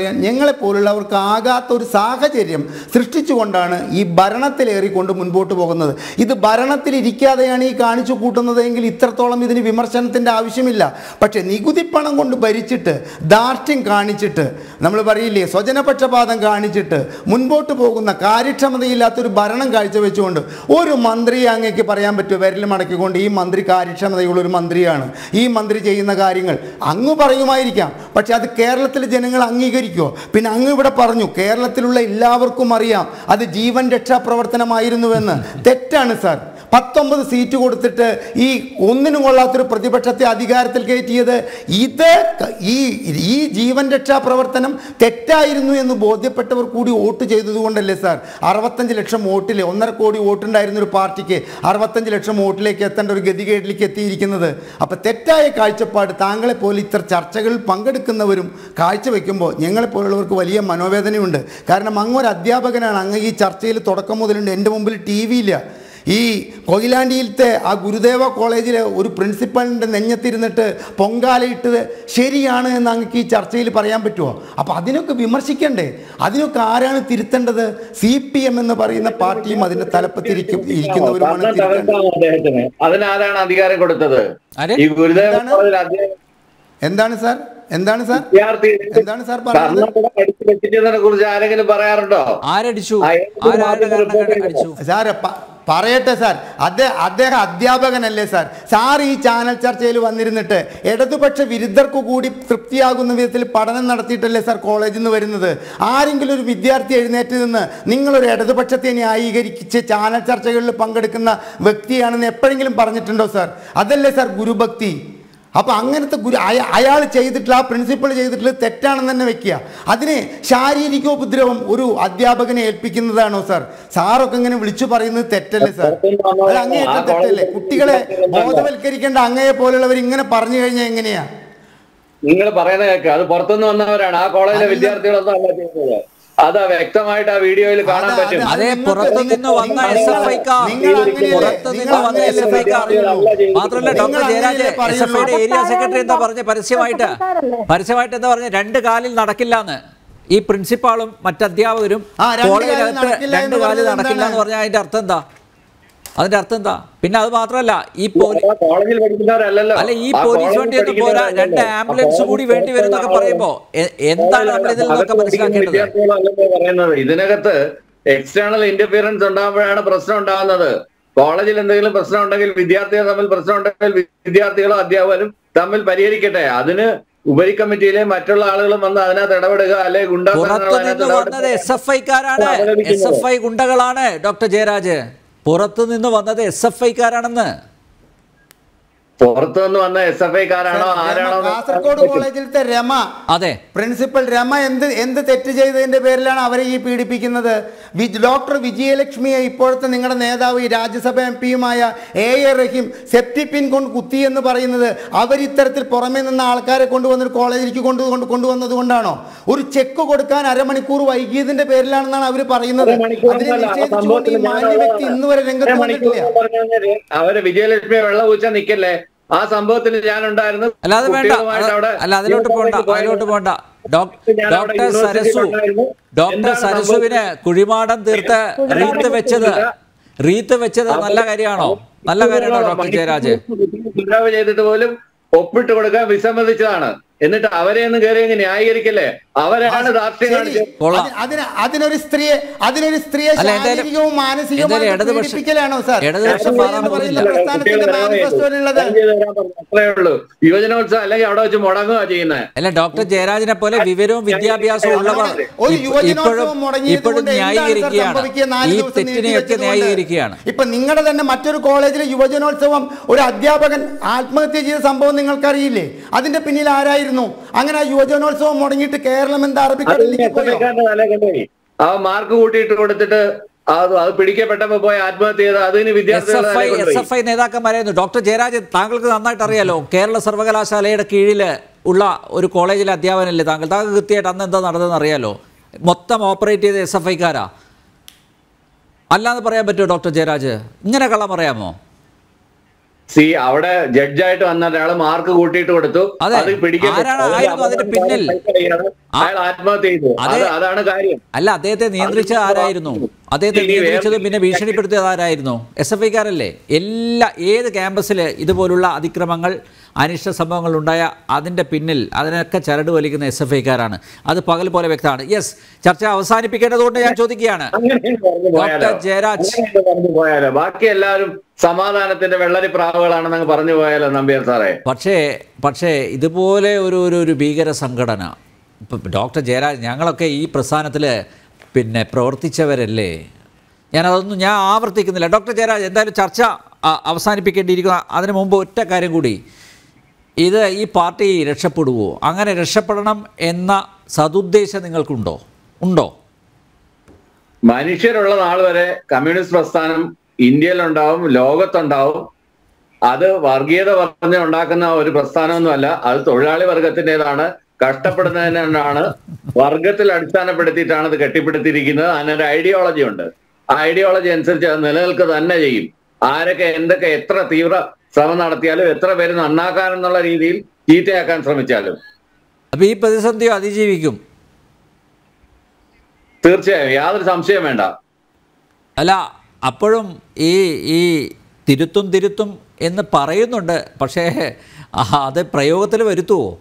പറയാൻ ഞങ്ങളെപ്പോലുള്ളവർക്ക് ആകാത്ത ഒരു സാഹചര്യം സൃഷ്ടിച്ചുകൊണ്ടാണ് ഈ ഭരണത്തിലേറിക്കൊണ്ട് മുൻപോട്ട് പോകുന്നത് ഇത് ഭരണത്തിലിരിക്കാതെയാണ് ഈ കാണിച്ചു കൂട്ടുന്നതെങ്കിൽ ഇത്രത്തോളം ഇതിന് വിമർശനത്തിൻ്റെ ആവശ്യമില്ല പക്ഷേ നികുതി പണം കൊണ്ട് ഭരിച്ചിട്ട് ധാർഷ്ട്യം കാണിച്ചിട്ട് നമ്മൾ പറയില്ലേ സ്വജനപക്ഷപാതം കാണിച്ചിട്ട് മുൻപോട്ട് പോകുന്ന കാര്യക്ഷമതയില്ലാത്തൊരു ഭരണം കാഴ്ചവെച്ചുകൊണ്ട് ഒരു മന്ത്രിയെ അങ്ങേക്ക് പറയാൻ പറ്റുമോ വിരൽ മടക്കിക്കൊണ്ട് ഈ മന്ത്രി കാര്യക്ഷമതയുള്ള ഒരു മന്ത്രിയാണ് ഈ മന്ത്രി ചെയ്യുന്ന കാര്യങ്ങൾ അങ്ങ് പറയുമായിരിക്കാം പക്ഷെ അത് കേരളത്തിലെ ജനങ്ങൾ അംഗീകരിക്കുമോ പിന്നെ അങ്ങ് ഇവിടെ പറഞ്ഞു കേരളത്തിലുള്ള എല്ലാവർക്കും അറിയാം അത് ജീവൻ രക്ഷാ പ്രവർത്തനമായിരുന്നുവെന്ന് തെറ്റാണ് സാർ പത്തൊമ്പത് സീറ്റ് കൊടുത്തിട്ട് ഈ ഒന്നിനും കൊള്ളാത്തൊരു പ്രതിപക്ഷത്തെ അധികാരത്തിൽ കയറ്റിയത് ഇത് ക- ഈ ഈ ജീവൻ രക്ഷാ പ്രവർത്തനം തെറ്റായിരുന്നു എന്ന് ബോധ്യപ്പെട്ടവർ കൂടി വോട്ട് ചെയ്തതുകൊണ്ടല്ലേ സാർ അറുപത്തഞ്ച് ലക്ഷം വോട്ടിൽ ഒന്നര കോടി വോട്ടുണ്ടായിരുന്ന ഒരു പാർട്ടിക്ക് അറുപത്തഞ്ച് ലക്ഷം വോട്ടിലേക്ക് എത്തേണ്ട ഒരു ഗതികേടിലേക്ക് എത്തിയിരിക്കുന്നത് അപ്പോൾ തെറ്റായ കാഴ്ചപ്പാട് താങ്കളെ പോലെ ഇത്ര ചർച്ചകളിൽ പങ്കെടുക്കുന്നവരും കാഴ്ചവെക്കുമ്പോൾ ഞങ്ങളെപ്പോലുള്ളവർക്ക് വലിയ മനോവേദനയുണ്ട് കാരണം അങ്ങ് ഒരു അധ്യാപകനാണ് അങ്ങ് ഈ ചർച്ചയിൽ തുടക്കം മുതലുണ്ട് എൻ്റെ മുമ്പിൽ ടി വിയില്ല ഈ കൊയിലാണ്ടിയിലത്തെ ആ ഗുരുദേവ കോളേജിലെ ഒരു പ്രിൻസിപ്പളിൻ്റെ നെഞ്ഞത്തിരുന്നിട്ട് പൊങ്കാലയിട്ടത് ശരിയാണ് എന്ന് അങ്ങക്ക് ഈ ചർച്ചയിൽ പറയാൻ പറ്റുമോ അപ്പോൾ അതിനൊക്കെ വിമർശിക്കണ്ടേ അതിനൊക്കെ ആരാണ് തിരുത്തേണ്ടത് സി പി എം എന്ന് പറയുന്ന പാർട്ടിയും അതിൻ്റെ തലപ്പത്തിരിക്കും ഇരിക്കുന്നവരുമാണ് ഭരണം തിരുത്തേണ്ടത് തകർക്കാം അദ്ദേഹത്തിന് അതിനാരാണ് അധികാരം കൊടുത്തത് ആര്? ഈ ഗുരുദേവ എന്താണ്? കോളേജിൽ അദ്ദേഹം എന്താണ് സാർ എന്താണ് സാർ വിദ്യാർത്ഥി എന്താണ് സാർ പറയുന്നത് കർണാടക അടിച്ചു വെച്ചിട്ടതിനെ കുറിച്ച് ആരെങ്കിലും പറയാറുണ്ടോ ആരടിച്ചു ആ, ഏത് ആരാരുടെ മാധ്യമം കാരണം റിപ്പോർട്ട് അടിച്ചു സാർ പ- പറയട്ടെ സാർ അദ്ദേഹം അദ്ദേഹം അധ്യാപകനല്ലേ സാർ സാർ ഈ ചാനൽ ചർച്ചയിൽ വന്നിരുന്നിട്ട് ഇടതുപക്ഷ വിരുദ്ധർക്ക് കൂടി തൃപ്തിയാകുന്ന വിധത്തിൽ പഠനം നടത്തിയിട്ടല്ലേ സാർ കോളേജിൽ നിന്ന് വരുന്നത് ആരെങ്കിലും ഒരു വിദ്യാർത്ഥി എഴുന്നേറ്റ് നിന്ന് നിങ്ങളൊരു ഇടതുപക്ഷത്തെ ന്യായീകരിച്ച് ചാനൽ ചർച്ചകളിൽ പങ്കെടുക്കുന്ന വ്യക്തിയാണെന്ന് എപ്പോഴെങ്കിലും പറഞ്ഞിട്ടുണ്ടോ സാർ അതല്ലേ സാർ ഗുരുഭക്തി അപ്പോൾ അങ്ങനത്തെ ഗുരു അയാൾ ചെയ്തിട്ടുള്ള ആ പ്രിൻസിപ്പൾ ചെയ്തിട്ടുള്ളത് തെറ്റാണെന്ന് തന്നെ വെക്കുക അതിന് ശാരീരികോപദ്രവം ഒരു അധ്യാപകനെ ഏൽപ്പിക്കുന്നതാണോ സാർ സാറൊക്കെ ഇങ്ങനെ വിളിച്ചു പറയുന്നത് തെറ്റല്ലേ സാർ അത് അങ്ങേയറ്റം തെറ്റല്ലേ കുട്ടികളെ ബോധവൽക്കരിക്കേണ്ട അങ്ങയെ പോലുള്ളവർ ഇങ്ങനെ പറഞ്ഞു കഴിഞ്ഞാൽ എങ്ങനെയാ നിങ്ങൾ പറയുന്ന കേൾക്കുക അത് പുറത്തുനിന്ന് വന്നവരാണ് ആ കോളേജിലെ അല്ല. വിദ്യാർത്ഥികളൊന്നും അല്ല ചെയ്യുന്നത് അതാ വ്യക്തമായിട്ട് ആ വീഡിയോയിൽ കാണാൻ അതാ, പറ്റും അതാ. അതെ നിങ്ങൾക്ക് പുറത്തു നിന്ന് വന്ന നിങ്ങൾ- എസ് എഫ് ഐക്കാർ നിങ്ങൾ അങ്ങനെയല്ലേ- പുറത്തു നിന്ന് നിങ്ങൾ വന്ന എസ് എഫ് ഐക്കാർ അങ്ങനെയല്ലേ മാത്രമല്ല നിങ്ങൾ ഡോക്ടർ ജയരാജ് അങ്ങനെയല്ലേ എസ് എഫ് ഐയുടെ ഏരിയ പറയുള്ളൂ. സെക്രട്ടറി എന്താ പറഞ്ഞ പരസ്യമായിട്ട് സർക്കാരല്ലേ? പരസ്യമായിട്ട് എന്താ പറഞ്ഞ രണ്ട് കാലിൽ നടക്കില്ലാന്ന് ഈ പ്രിൻസിപ്പാളും മറ്റധ്യാപകരും ആ, രണ്ട് കാലിൽ കോളേജിനകത്ത് നടക്കില്ല രണ്ട് എന്ന് കാലിൽ പറഞ്ഞത് നടക്കില്ല എന്ന് എന്താണ്? പറഞ്ഞാൽ അതിന്റെ അർത്ഥം എന്താ അതിന്റെ അർത്ഥം എന്താ പിന്നെ അത് മാത്രമല്ല ഈ പോലീസ് ആ കോളേജിൽ പഠിക്കുന്നവരല്ലല്ലോ അല്ല ഈ ആ പോലീസ് കോളേജിൽ വണ്ടിയൊന്നും പോരാ പഠിക്കുന്നവരല്ലല്ലോ. രണ്ട് ആ ആംബുലൻസ് കോളേജിൽ കൂടി വേണ്ടി വരും എന്നൊക്കെ പഠിക്കുന്ന പറയുമ്പോ എ- എന്താണ് നമ്മൾ ഇതിൽ നിന്നൊക്കെ അകത്ത് പഠിക്കുന്ന മനസ്സിലാക്കേണ്ടത് വിദ്യാർത്ഥികളല്ലല്ലോ പറയുന്നത് ഇതിനകത്ത് എക്സ്റ്റേണൽ ഇന്റർഫിയറൻസ് ഉണ്ടാകുമ്പോഴാണ് പ്രശ്നം ഉണ്ടാകുന്നത് കോളേജിൽ എന്തെങ്കിലും പ്രശ്നം ഉണ്ടെങ്കിൽ വിദ്യാർത്ഥികൾ തമ്മിൽ പ്രശ്നം ഉണ്ടെങ്കിൽ വിദ്യാർത്ഥികളോ അധ്യാപകരും തമ്മിൽ പരിഹരിക്കട്ടെ അതിന് ഉപരി കമ്മിറ്റിയിലെ മറ്റുള്ള ആളുകളും വന്ന് അതിനകത്ത് ഇടപെടുക അല്ലെങ്കിൽ പുറത്തു നിന്ന് വന്നത് എസ് എഫ് ഐക്കാരാണ് എസ് എഫ് ഐ ഗുണ്ടകളാണ് ഡോക്ടർ ജയരാജ് പുറത്തു നിന്ന് വന്നത് എസ് എഫ് ഐക്കാരാണെന്ന് പുറത്തു നിന്ന് വന്ന എസ് എഫ് ഐക്കാരാണോ ആരാണോ എന്ന് കാസർഗോഡ് കോളേജിലത്തെ രമ അതെ പ്രിൻസിപ്പൽ രമ എന്ത് എന്ത് തെറ്റ് ചെയ്തതിന്റെ പേരിലാണ് അവരെ ഈ പീഡിപ്പിക്കുന്നത് വി- ഡോക്ടർ വിജയലക്ഷ്മിയെ ഇപ്പോഴത്തെ നിങ്ങളുടെ നേതാവ് ഈ രാജ്യസഭ എം പിയുമായ എ എ റഹീം സെപ്റ്റിപ്പിൻ കൊണ്ട് കുത്തി എന്ന് പറയുന്നത് അവർ ഇത്തരത്തിൽ പുറമേ നിന്ന് ആൾക്കാരെ കൊണ്ടുവന്നൊരു കോളേജിലേക്ക് കൊണ്ട് കൊണ്ട് കൊണ്ടുവന്നത് കൊണ്ടാണോ ഒരു ചെക്ക് കൊടുക്കാൻ അരമണിക്കൂർ വൈകിയതിന്റെ പേരിലാണെന്നാണ് അവർ പറയുന്നത് അതിനെ നിഷേധിച്ചുകൊണ്ട് ഈ മാന്യ വ്യക്തി ഇന്ന് വരെ രംഗത്ത് വന്നിട്ടില്ല അവര് വിജയലക്ഷ്മി വെള്ളം ഊച്ചാൻ നിക്കല്ലേ ആ സംഭവത്തിൽ ഞാൻ ഉണ്ടായിരുന്നു അല്ലാതെ വേണ്ട കുട്ടികളുമായിട്ട് അത് അവിടെ അല്ല അതിലോട്ട് പോണ്ട അതിലോട്ട് പോണ്ട ഡോക്- ഞാൻ അവിടെ ഡോക്ടർ സരസു യൂണിവേഴ്സിറ്റിയിലുണ്ടായിരുന്നു. ഡോക്ടർ എന്താണ് സരസുവിന് കുഴിമാടം തീർത്ത് റീത്ത് വെച്ചത് റീത്ത് വെച്ചത് നല്ല കാര്യമാണോ നല്ല കാര്യമാണോ ഡോക്ടർ ജയരാജ് ഉപദ്രവം ചെയ്തിട്ട് പോലും ഒപ്പിട്ട് കൊടുക്കാൻ വിസമ്മതിച്ചതാണ് എന്നിട്ട് അവരെ ഒന്ന് കയറി അങ്ങ് ന്യായീകരിക്കല്ലേ അവരാണ് ദാർഷ്ട്യം ശരി. കാണിച്ചത് കൊള്ളാം. അതിന് അതിന് അതിനൊരു സ്ത്രീയെ അതിനൊരു സ്ത്രീയെ അല്ല, എന്തായാലും- ശാരീരികവും മാനസികവും എന്തായാലും ഇടതുപക്ഷ- പീഡിപ്പിക്കലാണോ സാർ ഇടതുപക്ഷം എന്ന് മാറാൻ പറയുന്ന പോകുന്നില്ല. പ്രസ്ഥാനത്തിന്റെ മാനിഫെസ്റ്റോയിലുള്ളത് അത്രേ ഉള്ളൂ യുവജനോത്സവം അല്ലെങ്കിൽ അവിടെ വെച്ച് മുടങ്ങുക ചെയ്യുന്നത് അല്ല ഡോക്ടർ ജയരാജിനെ പോലെ വിവരവും വിദ്യാഭ്യാസവും ഉള്ളവർ ഒരു ഇപ്പ- യുവജനോത്സവം ഇപ്പോഴും മുടങ്ങിയത് ഇപ്പോഴും കൊണ്ട് എന്താണ് സാർ ന്യായീകരിക്കുകയാണ് സംഭവിക്കുക? നാല് ഈ ദിവസം തെറ്റിനെയൊക്കെ നീട്ടിവെച്ചതുകൊണ്ട്. ന്യായീകരിക്കുകയാണ് ഇപ്പൊ നിങ്ങളുടെ തന്നെ മറ്റൊരു കോളേജിലെ യുവജനോത്സവം ഒരു അധ്യാപകൻ ആത്മഹത്യ ചെയ്ത സംഭവം നിങ്ങൾക്കറിയില്ലേ അതിന്റെ പിന്നിൽ ആരായിരുന്നു അങ്ങനെ ആ യുവജനോത്സവം മുടങ്ങിയിട്ട് കേരളം എന്താ അത് അറബിക്കടലിലേക്ക് പോയോ എസ്എഫ്ഐക്കാരന്റെ തലേ കൊണ്ടുപോയി ആ മാർക്ക് കൂട്ടിയിട്ട് കൊടുത്തിട്ട് അത് അത് പിടിക്കപ്പെട്ടപ്പോ പോയി ആത്മഹത്യ ചെയ്ത് അതിന് എസ് വിദ്യാർത്ഥികളുടെ എഫ് ഐ തലേ എസ് കൊണ്ടുപോയി എഫ് ഐ നേതാക്കന്മാരായിരുന്നു ഡോക്ടർ ജയരാജൻ താങ്കൾക്ക് നന്നായിട്ട് അറിയാലോ കേരള സർവകലാശാലയുടെ കീഴിൽ ഉള്ള ഒരു കോളേജിലെ അധ്യാപനല്ലേ താങ്കൾ താങ്കൾ കൃത്യമായിട്ട് അന്ന് എന്താ നടന്നതെന്ന് അറിയാലോ മൊത്തം ഓപ്പറേറ്റ് ചെയ്ത എസ് എഫ് ഐക്കാരാ അല്ലാന്ന് പറയാൻ പറ്റുമോ ഡോക്ടർ ജയരാജ് ഇങ്ങനെ കള്ളം പറയാമോ സി അവിടെ ജഡ്ജായിട്ട് വന്ന ഒരാള് മാർക്ക് കൂട്ടിയിട്ട് കൊടുത്തു അതെ. അത് പിടിക്കാൻ ആരാണ് ആയിരുന്നു അതിന്റെ പിന്നിൽ? അയാൾ ആത്മഹത്യ ചെയ്തു അതെ. അത് അതാണ് കാര്യം അല്ല അദ്ദേഹത്തെ നിയന്ത്രിച്ചത് ആരായിരുന്നു അദ്ദേഹത്തെ ഇനി വേറെ- നിയന്ത്രിച്ചത് പിന്നെ ഭീഷണിപ്പെടുത്തിയത് ആരായിരുന്നു എസ് എഫ് ഐക്കാരല്ലേ എല്ലാ ഏത് ക്യാമ്പസിൽ ഇതുപോലുള്ള അതിക്രമങ്ങൾ അനിഷ്ട സംഭവങ്ങൾ ഉണ്ടായ അതിൻ്റെ പിന്നിൽ അതിനൊക്കെ ചരട് വലിക്കുന്ന എസ് എഫ് ഐക്കാരാണ് അത് പകൽ പോലെ വ്യക്തമാണ് യെസ് ചർച്ച അവസാനിപ്പിക്കേണ്ടതുകൊണ്ട് ഞാൻ ചോദിക്കുകയാണ് അങ്ങനെയാണ് പറഞ്ഞു പോയാലോ ഡോക്ടർ ജയരാജ് അങ്ങനെയാണ് പറഞ്ഞു പോയാലോ ബാക്കി എല്ലാവരും സമാധാനത്തിന്റെ വെള്ളരി പ്രാവുകളാണെന്ന് അങ്ങ് പറഞ്ഞു പോയാലോ നമ്പ്യാർ സാറേ പക്ഷേ പക്ഷേ ഇതുപോലെ ഒരു ഒരു ഒരു ഭീകര സംഘടന ഇപ്പം ഡോക്ടർ ജയരാജ് ഞങ്ങളൊക്കെ ഈ പ്രസ്ഥാനത്തിൽ പിന്നെ പ്രവർത്തിച്ചവരല്ലേ ഞാനതൊന്നും ഞാൻ ആവർത്തിക്കുന്നില്ല ഡോക്ടർ ജയരാജ് എന്തായാലും ചർച്ച അ- അവസാനിപ്പിക്കേണ്ടിയിരിക്കുന്ന അതിനു മുമ്പ് ഒറ്റ കാര്യം കൂടി ഇത് ഈ പാർട്ടി രക്ഷപ്പെടുവോ അങ്ങനെ രക്ഷപ്പെടണം എന്ന സതുദ്ദേശം നിങ്ങൾക്കുണ്ടോ ഉണ്ടോ മനുഷ്യരുള്ള നാൾ വരെ കമ്മ്യൂണിസ്റ്റ് പ്രസ്ഥാനം ഇന്ത്യയിലുണ്ടാവും ലോകത്തുണ്ടാവും അത് വർഗീയത പറഞ്ഞ് ഉണ്ടാക്കുന്ന ഒരു പ്രസ്ഥാനമൊന്നുമല്ല അത് തൊഴിലാളി വർഗത്തിൻ്റെതാണ് കഷ്ടപ്പെടുന്നതിനാണ് വർഗത്തിൽ അടിസ്ഥാനപ്പെടുത്തിയിട്ടാണ് ഇത് കെട്ടിപ്പടുത്തിയിരിക്കുന്നത് അതിനൊരു ഐഡിയോളജി ഉണ്ട് ആ ഐഡിയോളജി അനുസരിച്ച് അത് നിലനിൽക്കുക തന്നെ ചെയ്യും ആരൊക്കെ എന്തൊക്കെ എത്ര തീവ്ര ശ്രമം നടത്തിയാലും എത്ര പേര് നന്നാക്കാനെന്നുള്ള രീതിയിൽ ചീത്തയാക്കാൻ ശ്രമിച്ചാലും അപ്പോൾ ഈ പ്രതിസന്ധിയോ അതിജീവിക്കും തീർച്ചയായും യാതൊരു സംശയം വേണ്ട അല്ല അപ്പോഴും ഈ ഈ തിരുത്തും തിരുത്തും എന്ന് പറയുന്നുണ്ട് പക്ഷേ ആ, അത് പ്രയോഗത്തിൽ വരുത്തുവോ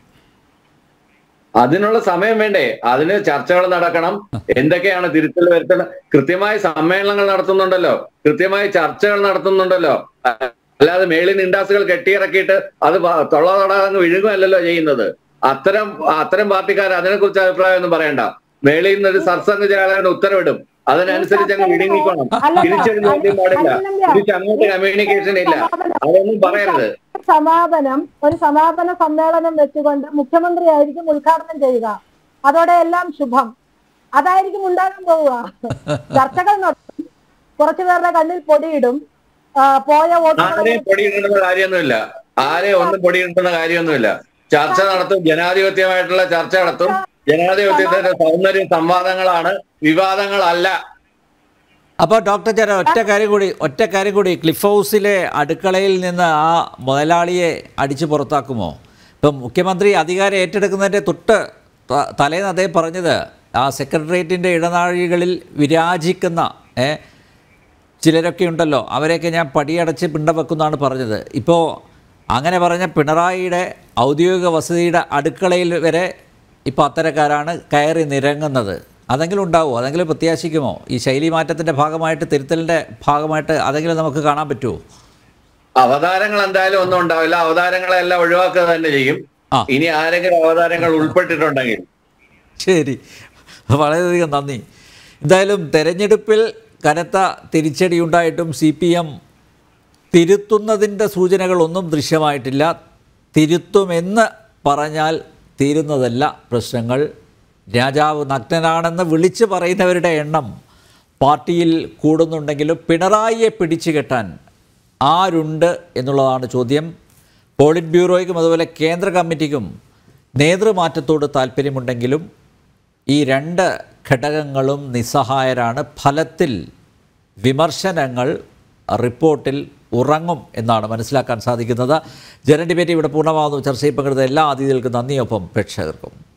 അതിനുള്ള സമയം വേണ്ടേ അതിന് ചർച്ചകൾ നടക്കണം എന്തൊക്കെയാണ് തിരുത്തൽ വരുത്തണം കൃത്യമായി സമ്മേളനങ്ങൾ നടത്തുന്നുണ്ടല്ലോ കൃത്യമായി ചർച്ചകൾ നടത്തുന്നുണ്ടല്ലോ അല്ലാതെ മേളിൽ ഇൻഡാസുകൾ കെട്ടിയിറക്കിയിട്ട് അത് വ- തൊള്ള തൊടാങ്ങ് വിഴുങ്ങുമല്ലല്ലോ ചെയ്യുന്നത് അത്തരം അത്തരം പാർട്ടിക്കാർ അതിനെക്കുറിച്ച് അഭിപ്രായമൊന്നും പറയണ്ട മേളിൽ നിന്ന് ഒരു സർസംഘ ചേരാൻ ഉത്തരവിടും അതിനനുസരിച്ച് അങ്ങ് വിഴുങ്ങിക്കോണം അല്ല, തിരിച്ചൊരു ചോദ്യം പാടില്ല അല്ല, തിരിച്ച് അങ്ങോട്ട് കമ്മ്യൂണിക്കേഷൻ ഇല്ല അതൊന്നും പറയരുത് സമാപനം ഒരു സമാപന സമ്മേളനം വെച്ചുകൊണ്ട് മുഖ്യമന്ത്രി ആയിരിക്കും ഉദ്ഘാടനം ചെയ്യുക അതോടെ എല്ലാം ശുഭം അതായിരിക്കും ഉണ്ടാകാൻ പോവുക ചർച്ചകൾ നടത്തും കുറച്ചു പേരുടെ കണ്ണിൽ പൊടിയിടും ആ, പോയ വോട്ടുകൾ ആരെയും പൊടിയിടുന്ന കാര്യമൊന്നുമില്ല ആരെയും ഒന്നും പൊടിയിടുന്ന കാര്യമൊന്നുമില്ല ചർച്ച നടത്തും ജനാധിപത്യമായിട്ടുള്ള ചർച്ച നടത്തും ജനാധിപത്യത്തിന്റെ സൗന്ദര്യം സംവാദങ്ങളാണ് വിവാദങ്ങളല്ല അപ്പോൾ ഡോക്ടർ ചേരാ ഒറ്റ കാര്യം കൂടി ഒറ്റ കാര്യം കൂടി ക്ലിഫ് ഹൗസിലെ അടുക്കളയിൽ നിന്ന് ആ മുതലാളിയെ അടിച്ചു പുറത്താക്കുമോ ഇപ്പം മുഖ്യമന്ത്രി അധികാരം ഏറ്റെടുക്കുന്നതിൻ്റെ തൊട്ട് ത- തലേന്ന് അദ്ദേഹം പറഞ്ഞത് ആ സെക്രട്ടേറിയറ്റിൻ്റെ ഇടനാഴികളിൽ വിരാജിക്കുന്ന ഏ, ചിലരൊക്കെ ഉണ്ടല്ലോ അവരെയൊക്കെ ഞാൻ പടിയടച്ച് പിണ്ട വെക്കുന്നതാണ് പറഞ്ഞത് ഇപ്പോൾ അങ്ങനെ പറഞ്ഞ പിണറായിയുടെ ഔദ്യോഗിക വസതിയുടെ അടുക്കളയിൽ വരെ ഇപ്പോൾ അത്തരക്കാരാണ് കയറി നിരങ്ങുന്നത് അതെങ്കിലും ഉണ്ടാവുമോ അതെങ്കിലും പ്രത്യാശിക്കുമോ ഈ ശൈലി മാറ്റത്തിൻ്റെ ഭാഗമായിട്ട് തിരുത്തലിൻ്റെ ഭാഗമായിട്ട് അതെങ്കിലും നമുക്ക് കാണാൻ പറ്റുമോ അവതാരങ്ങൾ എന്തായാലും ഒന്നും ഉണ്ടാവില്ല അവതാരങ്ങളെല്ലാം ഒഴിവാക്കുക തന്നെ ചെയ്യും ആ. ഇനി ആരെങ്കിലും അവതാരങ്ങൾ ഉൾപ്പെട്ടിട്ടുണ്ടെങ്കിൽ ശരി വളരെയധികം നന്ദി എന്തായാലും തെരഞ്ഞെടുപ്പിൽ കനത്ത തിരിച്ചടിയുണ്ടായിട്ടും സി പി എം തിരുത്തുന്നതിൻ്റെ സൂചനകളൊന്നും ദൃശ്യമായിട്ടില്ല തിരുത്തുമെന്ന് പറഞ്ഞാൽ തീരുന്നതല്ല പ്രശ്നങ്ങൾ രാജാവ് നഗ്നനാണെന്ന് വിളിച്ചു പറയുന്നവരുടെ എണ്ണം പാർട്ടിയിൽ കൂടുന്നുണ്ടെങ്കിലും പിണറായിയെ പിടിച്ചു കെട്ടാൻ ആരുണ്ട് എന്നുള്ളതാണ് ചോദ്യം പോളിറ്റ് ബ്യൂറോയ്ക്കും അതുപോലെ കേന്ദ്ര കമ്മിറ്റിക്കും നേതൃമാറ്റത്തോട് താല്പര്യമുണ്ടെങ്കിലും ഈ രണ്ട് ഘടകങ്ങളും നിസ്സഹായരാണ് ഫലത്തിൽ വിമർശനങ്ങൾ റിപ്പോർട്ടിൽ ഉറങ്ങും എന്നാണ് മനസ്സിലാക്കാൻ സാധിക്കുന്നത് ജന ഡിബേറ്റ് ഇവിടെ പൂർണ്ണമാകുന്നു ചർച്ചയിൽ പങ്കെടുത്ത എല്ലാ അതിഥികൾക്കും നന്ദിയൊപ്പം പ്രേക്ഷകർക്കും